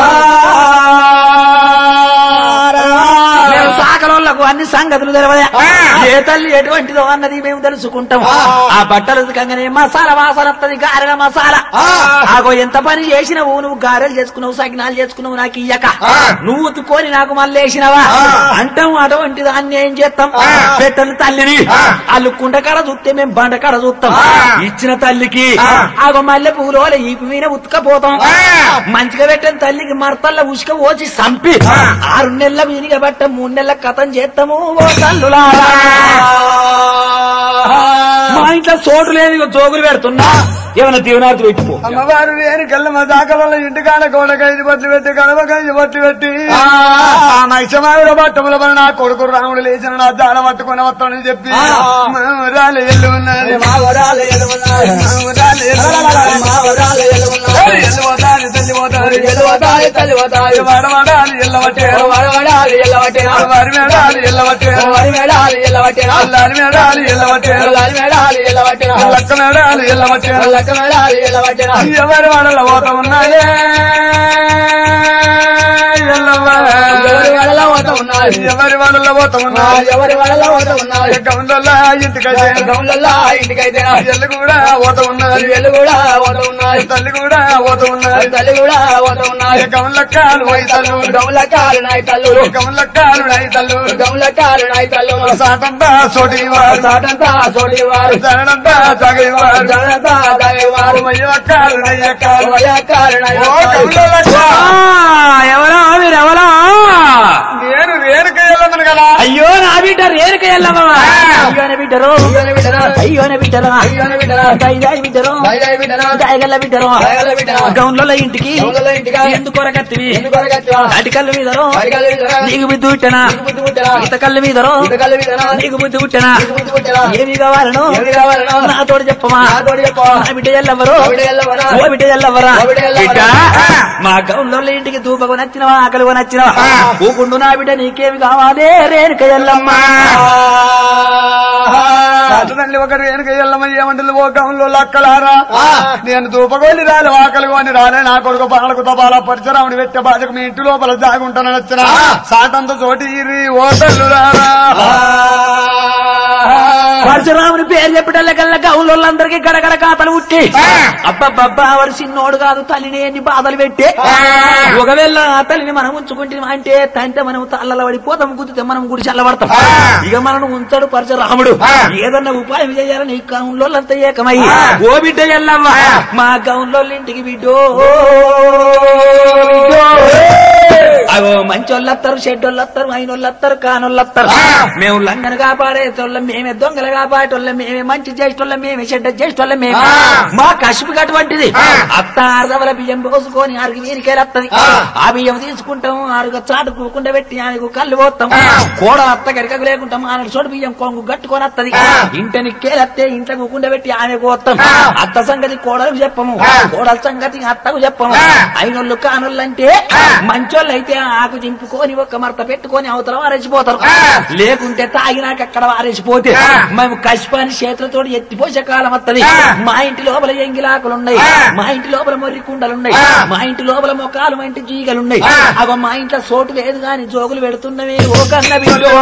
మేము సాకలోళ్ళకు అన్ని సంగతులు తెలవదా ఏ తల్లి ఎటువంటిదో అన్నది మేము తెలుసుకుంటాం ఆ బట్టలు ఉతకంగానే మసాలా వాసన వస్తుంది గారెల మసాలా ఆగో ఎంత పని చేసినావు నువ్వు గారెలు చేసుకున్నావు సకినాలు చేసుకున్నావు నాకు ఇయ్యక నువ్వు ఉతుకొని నాకు మళ్ళీ వేసినవా అంటాం అటువంటి దాన్ని ఏం చేస్తాం పెట్టని తల్లిని వాళ్ళు కుండ కాడ చూస్తే మేము బండ కాడ చూస్తాం ఇచ్చిన తల్లికి ఆగో మల్లె పువ్వులో ఈపు మీద ఉతకపోతాం మంచిగా పెట్టిన తల్లికి మరతల్ల ఉసుక పోసి సంపి ఆరు నెలల వీనిగా బట్ట మూడు నెలల కథం చేస్తాము ఓ తల్లులారా మా ఇంట్లో చోటు లేదు ఇగో జోగులు పెడుతున్నా ఏమైనా దీవనార్థి పెట్టిపో అమ్మవారు నేను కళ్ళ మా దాకల ఇంటికాడ గోడక ఐదు బట్లు పెట్టి గడవక ఐదు బట్లు పెట్టి ఆ నైషమావిడ బట్టముల పని నా కొడుకు రాముడు లేచిన నా దాన పట్టుకుని వస్తానని చెప్పి మామరాలు ఎల్లు ఉన్నది మామరాలు ఎల్లు ఉన్నది ఎల్లు పోతాది తల్లి పోతాది ఎల్లు పోతాది తల్లి పోతాది వడవడాలి ఎల్లవట్టేరు వడవడాలి ఎల్లవట్టేరు వరి మేడాలి ఎల్లవట్టేరు వరి మేడాలి ఎల్లవట్టేరు అల్లారి మేడాలి ఎల్లవట్టేరు అల్లారి మేడాలి ఎల్లవట్టేరు లక్క మేడాలి ఎల్లవట్టేరు లక్క మేడాలి ఎల్లవట్టేరు ఎవరి వాడల పోత ఉన్నాయే ఎవరి వాడల పోత ఉన్నాయి ఎవరి వాడల పోత ఉన్నాయి ఎవరి వాడల పోత ఉన్నాయి గౌన్లల్లా ఇంటికైతే గౌన్లల్లా ఇంటికైతే ఎల్లు కూడా పోత ఉన్నారు ఎల్లు కూడా పోత ఉన్నారు తల్లి కూడా పోత ఉన్నారు తల్లి కూడా పోత ఉన్నారు గౌన్లక్కాలు పోయి తల్లు గౌన్లక్కాలు నాయి తల్లు గౌన్లక్కాలు నాయి తల్లు గౌన్లక్కాలు నాయి తల్లు సాటంతా సోటి వారు సాటంతా సోటి వారు జనంతా జగైవారు జనంతా జగైవారు మయ్యక్కాలు నయ్యక్కాలు మయ్యక్కాలు ఎవరో మీరెవరో నేను రేణుక వెళ్ళమను కదా అయ్యో నా బిడ్డ రేరుక ఎల్లమ్మా అయ్యోన బిడ్డరు అయ్యోన బిడ్డరు దైదాయి బిడ్డరు దాయగల్ల బిడ్డరు గౌన్ల ఇంటికి ఎందుకు కొరకత్తివి అటికల్లు మీదరు నీకు బుద్ధి పుట్టనా ఇత కళ్ళు మీదరు నీకు బుద్ధి పుట్టనా ఏమి కావాలను నాతోడు చెప్పమా నా బిడ్డ ఎల్లవరు ఓ బిడ్డ ఎల్లవరా బిడ్డ మా గౌన్ల ఇంటికి దూపకు నచ్చినవా ఆకలిగా నచ్చినవా ఊకుండు నా బిడ్డ నీకేమి కావాలి రేణుక ఎల్లమ్మా తల్లి ఒక రేణుక ఎల్లమ్మ ఏమంటుంది ఓ గౌన్లో లక్కలారా నేను దూపగోలి రాలి ఆకలి కొని రాలే నా కొడుకు పాలకు తపాల పరిచరాముడి పెట్టే బాధకు మీ ఇంటి లోపల జాగుంటానని వచ్చిన సాటంత చోటి ఇరి ఓ తల్లురారా పరశురాముని పేరు చెప్పటల్లకల్లా గౌన్లందరికీ గడగడ కాతలు ఉట్టి అబ్బబ్బబ్బా వాడు చిన్నోడు కాదు తల్లిని ఎన్ని బాధలు పెట్టి ఒకవేళ ఆ తల్లిని మనం ఉంచుకుంటే అంటే తంటే మనం తల్లల పడిపోతాం గుద్దితే మనం గుడి చల్లబడతాం ఇక మనం ఉంచాడు పరశురాముడు ఏదన్నా ఉపాయం చేయాలని ఈ గౌన్లోళ్ళంతా ఏకమై ఓ బిడ్డ ఎల్లమ్మ మా గౌన్లోళ్ళ ఇంటికి బిడ్డో అగో మంచోళ్ళు వస్తారు షెడ్డోళ్ళు వస్తారు అయినోళ్ళు వస్తారు కానోళ్ళు వస్తారు మేము లంగను కాపాడేటోళ్ళం మేమే దొంగలు కాపాడేటోళ్ళం మేమే మంచి చేసేటోళ్ళం మేమే చెడ్డ చేసేటోళ్ళం మేమే మా కసుపు అటువంటిది అత్త అర్ధవల బియ్యం పోసుకొని ఆరుగు వీరికేలు వస్తుంది ఆ బియ్యం తీసుకుంటాం ఆరుగు చాటు కూకుండా పెట్టి ఆమెకు కళ్ళు పోతాం కోడ అత్త గరికకు లేకుంటాం ఆనాడు చోటు బియ్యం కొంగు గట్టుకొని వస్తుంది ఇంటని కేలత్తే ఇంట్లో కూకుండా పెట్టి ఆమె పోతాం అత్త సంగతి కోడలకు చెప్పము కోడల సంగతి అత్తకు చెప్పము అయినోళ్ళు కానోళ్ళు అంటే మంచోళ్ళు అయితే ఆకు చింపుకొని ఒక్క మరత పెట్టుకొని అవతల వారేసిపోతారు లేకుంటే తాగినాక అక్కడ వారేసిపోతే మేము కష్పాని చేతులతో ఎత్తిపోసే కాలం వత్తది మా ఇంటి లోపల ఎంగిలాకులున్నాయి మా ఇంటి లోపల మొర్రి కుండలున్నాయి మా ఇంటి లోపల మొక్కలు మా ఇంటి జీగలున్నాయి అగో మా ఇంట్లో సోటు లేదు గాని జోగులు పెడుతున్నవి ఓ కన్న బిడ్డో.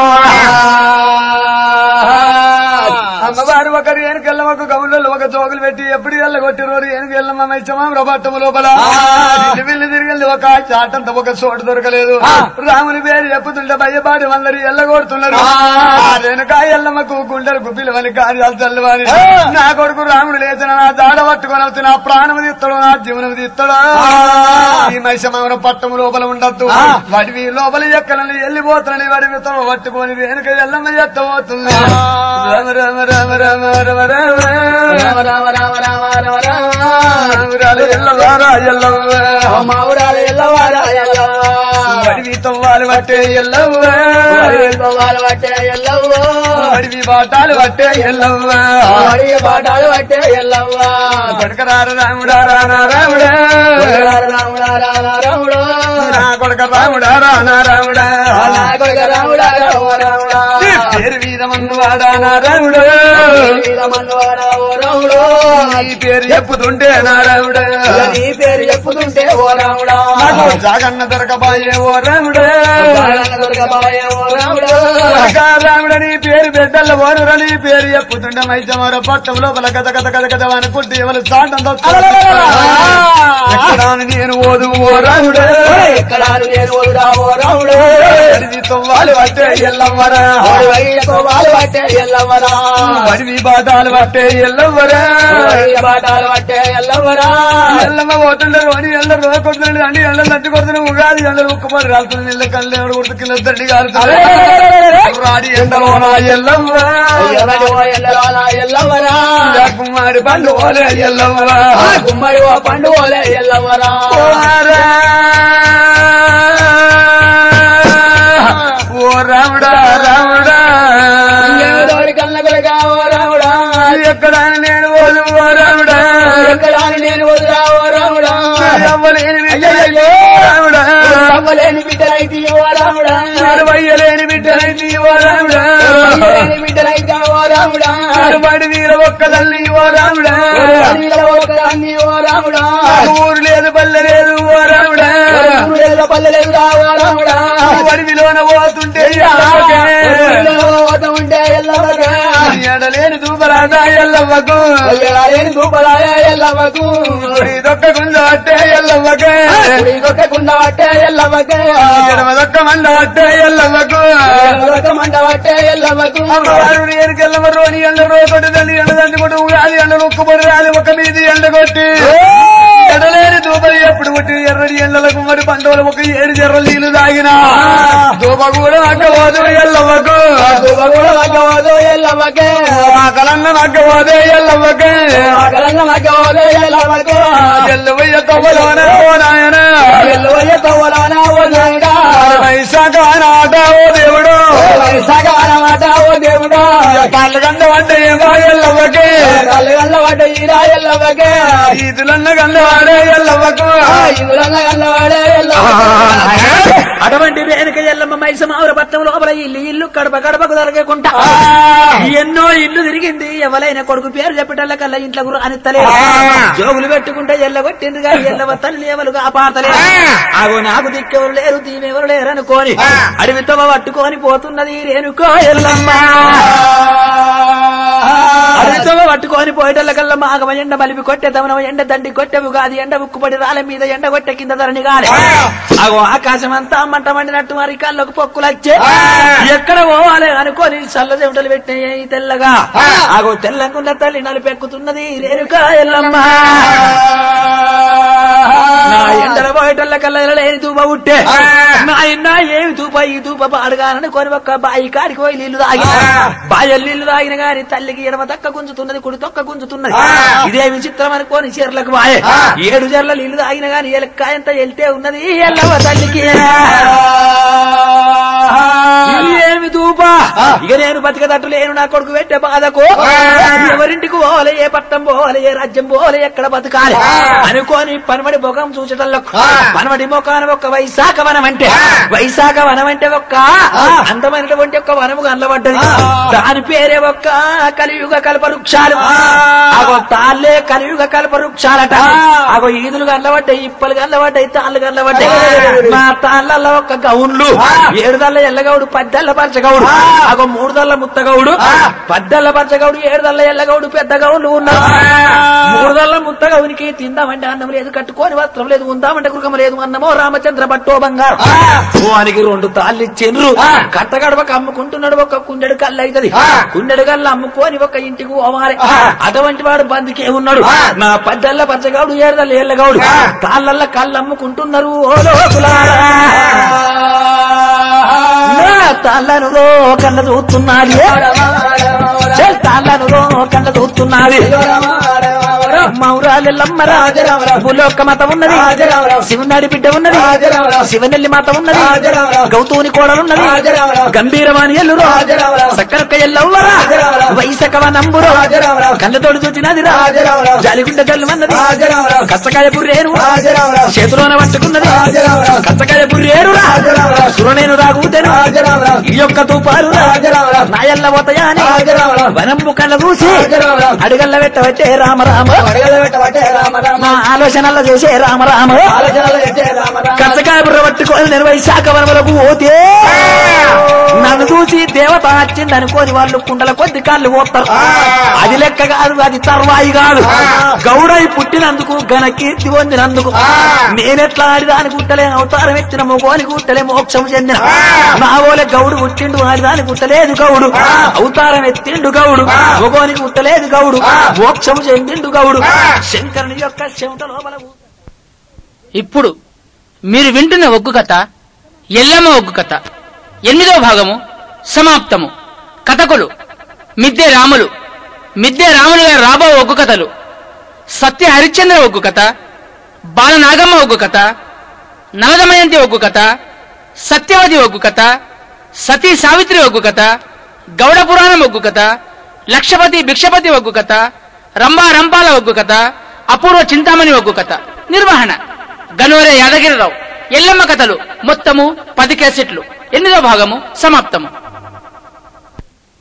అమ్మవారు ఒకరు ఏనుకెళ్ళ ఒక గౌన్లలో ఒక జోగులు పెట్టి ఎప్పుడు ఎల్లగొట్టిరోరు ఏనుకెళ్ళమ్మ మైచమాం రబట్టము లోపల ఇల్లు వెళ్ళి తిరిగి ఒక చాటంత ఒక చోటు దొరకలేదు రాముని పేరు చెప్పుతుంటే భయపాడి అందరు ఎల్లగొడుతున్నారు వెనుక ఎల్లమ్మకు గుండెలు గుబ్బిలు అని కార్యాలు చల్లవని నా కొడుకు రాముడు లేచిన నా దాడ పట్టుకొని వచ్చి నా ప్రాణం తీస్తాడు నా జీవనం తీస్తాడు ఈ మైసమావన పట్టము లోపల ఉండద్దు వాడి లోపల ఎక్కలని వెళ్ళిపోతానని వాడి విత్తనం పట్టుకొని వెనుక ఎల్లమ్మ ఎత్తబోతుంది రామ రామ రామ రామ రామ రామ రామ రామ రామ రామ రామ రామ ఊరాలు ఎల్లవారా ఎల్లవ్వ మా ఊరాలు ఎల్లవారా ఎల్లవ్వ అడవి తవ్వాలి పట్టే ఎల్లవ్వ వాళ్ళు పట్టే ఎల్లవ్వ అడవి బాటాలు పట్టే ఎల్లవ్వ అడిగే పాఠాలు పట్టే ఎల్లవ్వ కొడకరారు రాముడా రానా రాముడా రాముడా రామ రాముడు నా కొడక రాముడా రానా రాముడా నా కొడుకు రాముడా రామ రాముడా నీ పేరు మీద మన్నువాడా నా రాముడు వీరమన్నవాడా ఓ రాముడు నీ పేరు చెప్పుతుంటే నా రాముడు నీ పేరు చెప్పుతుంటే ఓ రాముడా నాకు జాగన్న దొరకబాయే ఓ రాముడు బాలన్న దొరకబాయే ఓ రాముడు కొడకా రాముడు నీ పేరు బిడ్డల ఓరురా నీ పేరు చెప్పుతుంటే మైజమర పట్టం లోపల కథ కథ కథ కథ అనుకుంటే ఎవరు చాటం నేను ఓదు ఓ రాముడు ఎక్కడ నేను వదురా ఓ రాముడు అడవి తవ్వాలి పట్టే ఎల్లమ్మరా వాళ్ళు పట్టే ఎల్లవరా అడవి బాటాలు పట్టే ఎల్లమ్మరా పాఠాలు పట్టే ఎల్లవరా ఎల్లమ్మ పోతుండే అని ఎల్లరు రోజు కొడుతున్నాడు అని ఎల్లరు నంటి కొడుతున్న ఉగాది ఎల్లరు ఉక్కుపడి రాలుతుంది నీళ్ళ కళ్ళు ఎవడు కొడుతు కింద తండ్రి కాలుతుంది రాడి ఎండలో నా ఎల్లమ్మ ఎల్లవరా కుమారి పండు ఓలే ఎల్లమ్మ గుమ్మడి ఓ పండు ఓలే ఎల్లవరా ఓ రాముడా రాముడా ఎవరి కళ్ళకులుగా ఓ రాముడా ఎక్కడ నేను ఓదు ఓ రాముడా ఎక్కడ నేను వదురా ఓ రాముడా అవ్వలేని బిడ్డలైతే రాముడా అవ్వలేని బిడ్డలైతే ఓ రాముడా వయ్యలేని బిడ్డలైతే ఓ రాముడా అవ్వలేని బిడ్డలైతే ఓ రాముడా బడి వీర ఒక్క తల్లి ఓ రాముడా అడవిలో ఒకదాన్ని ఓ రాముడా ఊరు లేదు పల్లె లేదు ఓ రాముడా ఊరేళ్ళ పల్లెలేదురా ఓ రాముడా అడవిలోన పోతుంటే ఎల్లమ్మకే. ఊరిలో పోత ఉంటే ఎల్లవగా ఎడలేని దూపరాట ఎల్లమ్మకు అయ్యగారేని దూపలాయ ఎల్లవకు దొక్క గుంజ అట్టే ఎల్లమ్మకే కుడికొక్క కుండ పట్టే ఎల్లవకే ఎడమ దొక్క మండ అట్టే ఎల్లమ్మకు ఎల్లవక మంట పట్టే ఎల్లవకు అమ్మవారు ఎరికెల్లమ్మ రోని ఎండ రోకొట్టి తల్లి ఎండ దండి కొట్టు ఉగాది ఎండ ఉక్కుపడి రాలి ఒక మీది ఎండ కొట్టి ఎడలేని దూపలు ఎప్పుడు కొట్టి ఎర్రడి ఎండలకు మరి పంటలు ఒక ఏడు జర్ర నీళ్లు తాగినా దూప కూడా అక్కబోదు ఎల్లమ్మకు దూప కూడా మగ్గవదు ఎల్లవకే ఆకలన్న అక్కబోదే ఎల్లమ్మకు ఆకలంగా మగ్గవదు ఎల్లవకే ఎల్లువయ్య తవ్వలోన ఓ నాయన ఎల్లువయ్య తవ్వలాన ఓ నాయనా వైశాఖ నాట ఓ దేవుడు వైశాఖమాట ఓ దేవుడా కళ్ళ గంట వంట ఏమో ఎల్లమ్మకి కళ్ళగల్ల పడ్డ ఈరా ఎల్లవకే ఈదులన్న గంట వాడే ఎల్లమ్మకు ఇవులంగా గల్లవాడే ఎల్లవకే అటువంటి రేణుక ఎల్లమ్మ మైసమ పట్టం లోపల ఇల్లు ఇల్లు కడప కడపకు దొరకకుండా ఎన్నో ఇల్లు తిరిగింది ఎవరైనా కొడుకు పేరు చెప్పటల్ల కల్లా ఇంట్లో రానిత్తలే జోగులు పెట్టుకుంటే ఎల్లగొట్టింది కానీ ఎల్లవ తల్లి ఎవరు కాపాడతలే అగో నాకు దిక్కెవరు లేరు తీమెవరు లేరు అనుకోని అడవితో పట్టుకొని పోతున్నది రేణుకో ఎల్లమ్మ అడవితో పట్టుకొని పోయేటల్ల కల్లా మాగమ ఎండ మలిపి కొట్టే తమనమ ఎండ దండి కొట్టెవు కాదు ఎండ ఉక్కుపడి రాళ్ళ మీద ఎండ కొట్టే కింద ధరణి కాలే అగో ఆకాశం అంతా మంట మండినట్టు మరి కళ్ళకు పొక్కులు వచ్చే ఎక్కడ పోవాలి అనుకోని చల్ల చెమటలు పెట్టిన తెల్లగా అగో తెల్లకున్న తల్లి నలిపెక్కుతున్నది రేణుకా ఎల్లమ్మ నా ఎండల పోయేటల్ల కల్లా లేని దూప ఉట్టే నా ఇన్న ఏమి దూప ఈ దూప పాడుగానని కొని ఒక్క బాయి కాడికి పోయి నీళ్లు తాగి బాయి నీళ్లు తాగిన గాని తల్లికి ఎడమ తక్క గుంజుతున్నది కుడి తొక్క గుంజుతున్నది ఇదే విచిత్రం అనుకోని చీరలకు బాయే ఏడు చీరల నీళ్లు తాగిన గాని ఎలక్కాయంత వెళ్తే ఉన్నది ఎల్లవ తల్లికి ఇది ఏమి దూప ఇక నేను బతికదట్టు లేను నా కొడుకు పెట్టే బాధకు ఎవరింటికి పోవాలి ఏ పట్టం పోవాలి ఏ రాజ్యం పోవాలి ఎక్కడ బతకాలి అనుకోని పనమడి ముఖం చూచటంలో పనమడి ముఖాన ఒక వైశాఖ వనం అంటే వైశాఖ వనం అంటే ఒక్క అందమైనటువంటి ఒక వనము కనబడ్డది దాని పేరే ఒక్క కలియుగ కల్ప వృక్షాలు అగో తాళ్ళే కలియుగ కల్ప వృక్షాలట అగో ఈదులు కనబడ్డాయి ఇప్పలు కనబడ్డాయి తాళ్ళు కనబడ్డాయి మా తాళ్ళల్లో ఒక గౌన్లు ఏడుదల్ల ఎల్లగౌడు పద్దెల్ల పరచగౌడు అగో మూడు దల్ల ముత్తగౌడు పద్దెల్ల పరచగౌడు ఏడుదల్ల ఎల్లగౌడు పెద్ద గౌన్లు ఉన్నారు మూడు దల్ల ముత్తగౌనికి తిందామంటే అన్నం లేదు కట్టుకోని వస్త్రం లేదు ఉందామంటే గృహం లేదు అన్నమో రామచంద్ర బట్టో బంగారం వానికి రెండు తాళ్ళు ఇచ్చిండ్రు కట్టగడపక అమ్ముకుంటున్నాడు ఒక కుండెడు కళ్ళు అవుతుంది కుండెడు కళ్ళు అమ్ముకొని ఒక ఇంటికి పోవాలి అటువంటి వాడు బందికే ఉన్నాడు నా పద్దెల్ల పచ్చగౌడు ఏడుదల్ల ఎల్లగౌడు తాళ్ళల్ల కళ్ళు అమ్ముకుంటున్నారు ఓ లోకులారా నా తాళ్ళను రో కళ్ళ చూస్తున్నది చల్ తాళ్ళను రో కళ్ళ చూస్తున్నది మౌరాలెల్లమ్మరా రాజరామరావు. భూలోక మాత ఉన్నది రాజరామరావు. శివనాడి బిడ్డ ఉన్నది రాజరామరావు. శివనెల్లి మాత ఉన్నది రాజరామరావు. గౌతూని కోడలున్నది రాజరామరావు. గంభీరవాణి ఎల్లురు రాజరామరావు. సక్కరక్క ఎల్లవ్వరా రాజరామరావు. వైసకవ నంబురు రాజరామరావు. కళ్ళతోడు చూచినది రా రాజరామరావు. జాలిగుండ జల్లు అన్నది రాజరామరావు. కచ్చకాయ బుర్రేరు రాజరామరావు. చేతిలోన పట్టుకున్నది రాజరామరావు. కచ్చకాయ బుర్రేరు రా రాజరామరావు. సురనేను రాగుతేను రాజరామరావు. ఈ యొక్క తూపాలు రా రాజరామరావు. నాయల్ల పోతాయా అని రాజరామరావు. వనంబు కళ్ళ చూసి రాజరామరావు. అడుగల్ల పెట్టబట్టే రామ రామ అడగలు పెట్టబట్టే రామ రామ నా ఆలోచనల్లో చేసే రామ రామ ఆలోచనలు పెట్టే రామ రామ కచ్చకాయ బుర్ర పట్టుకొని నేను వైశాఖ వనములకు పోతే నన్ను చూసి దేవత వచ్చింది అనుకోని వాళ్ళు కుండల కొద్ది కాళ్ళు పోతారు అది లెక్క కాదు అది తర్వాయి కాదు గౌడై పుట్టినందుకు ఘన కీర్తి పొందినందుకు నేనెట్లా ఆడిదాని గుట్టలే అవతారం ఎత్తిన మొగోని గుట్టలే మోక్షం చెందిన నా ఓలే గౌడు పుట్టిండు ఆడిదాని గుట్టలేదు గౌడు అవతారం ఎత్తిండు గౌడు మొగోని గుట్టలేదు గౌడు మోక్షం చెందిండు గౌడు శంకరుని యొక్క చెమట లోపల ఇప్పుడు మీరు వింటున్న ఒగ్గు కథ ఎల్లమ్మ ఒగ్గు కథ ఎనిమిదవ భాగము సమాప్తము కథకులు మిద్దె రాములు మిద్దె రాములు గారి రాబో ఒగ్గు కథలు సత్య హరిశ్చంద్ర ఒగ్గు కథ బాలనాగమ్మ ఒగ్గు కథ నవదమయంతి ఒగ్గు కథ సత్యవతి ఒగ్గు కథ సతీ సావిత్రి ఒగ్గు కథ గౌడ పురాణం ఒగ్గు కథ లక్షపతి భిక్షపతి ఒగ్గు కథ రంభా రంపాల ఒగ్గు కథ అపూర్వ చింతామణి ఒగ్గు కథ నిర్వహణ గనోరే యాదగిరిరావు ఎల్లమ్మ కథలు మొత్తము పది క్యాసెట్లు ఎనిమిదో భాగము సమాప్తము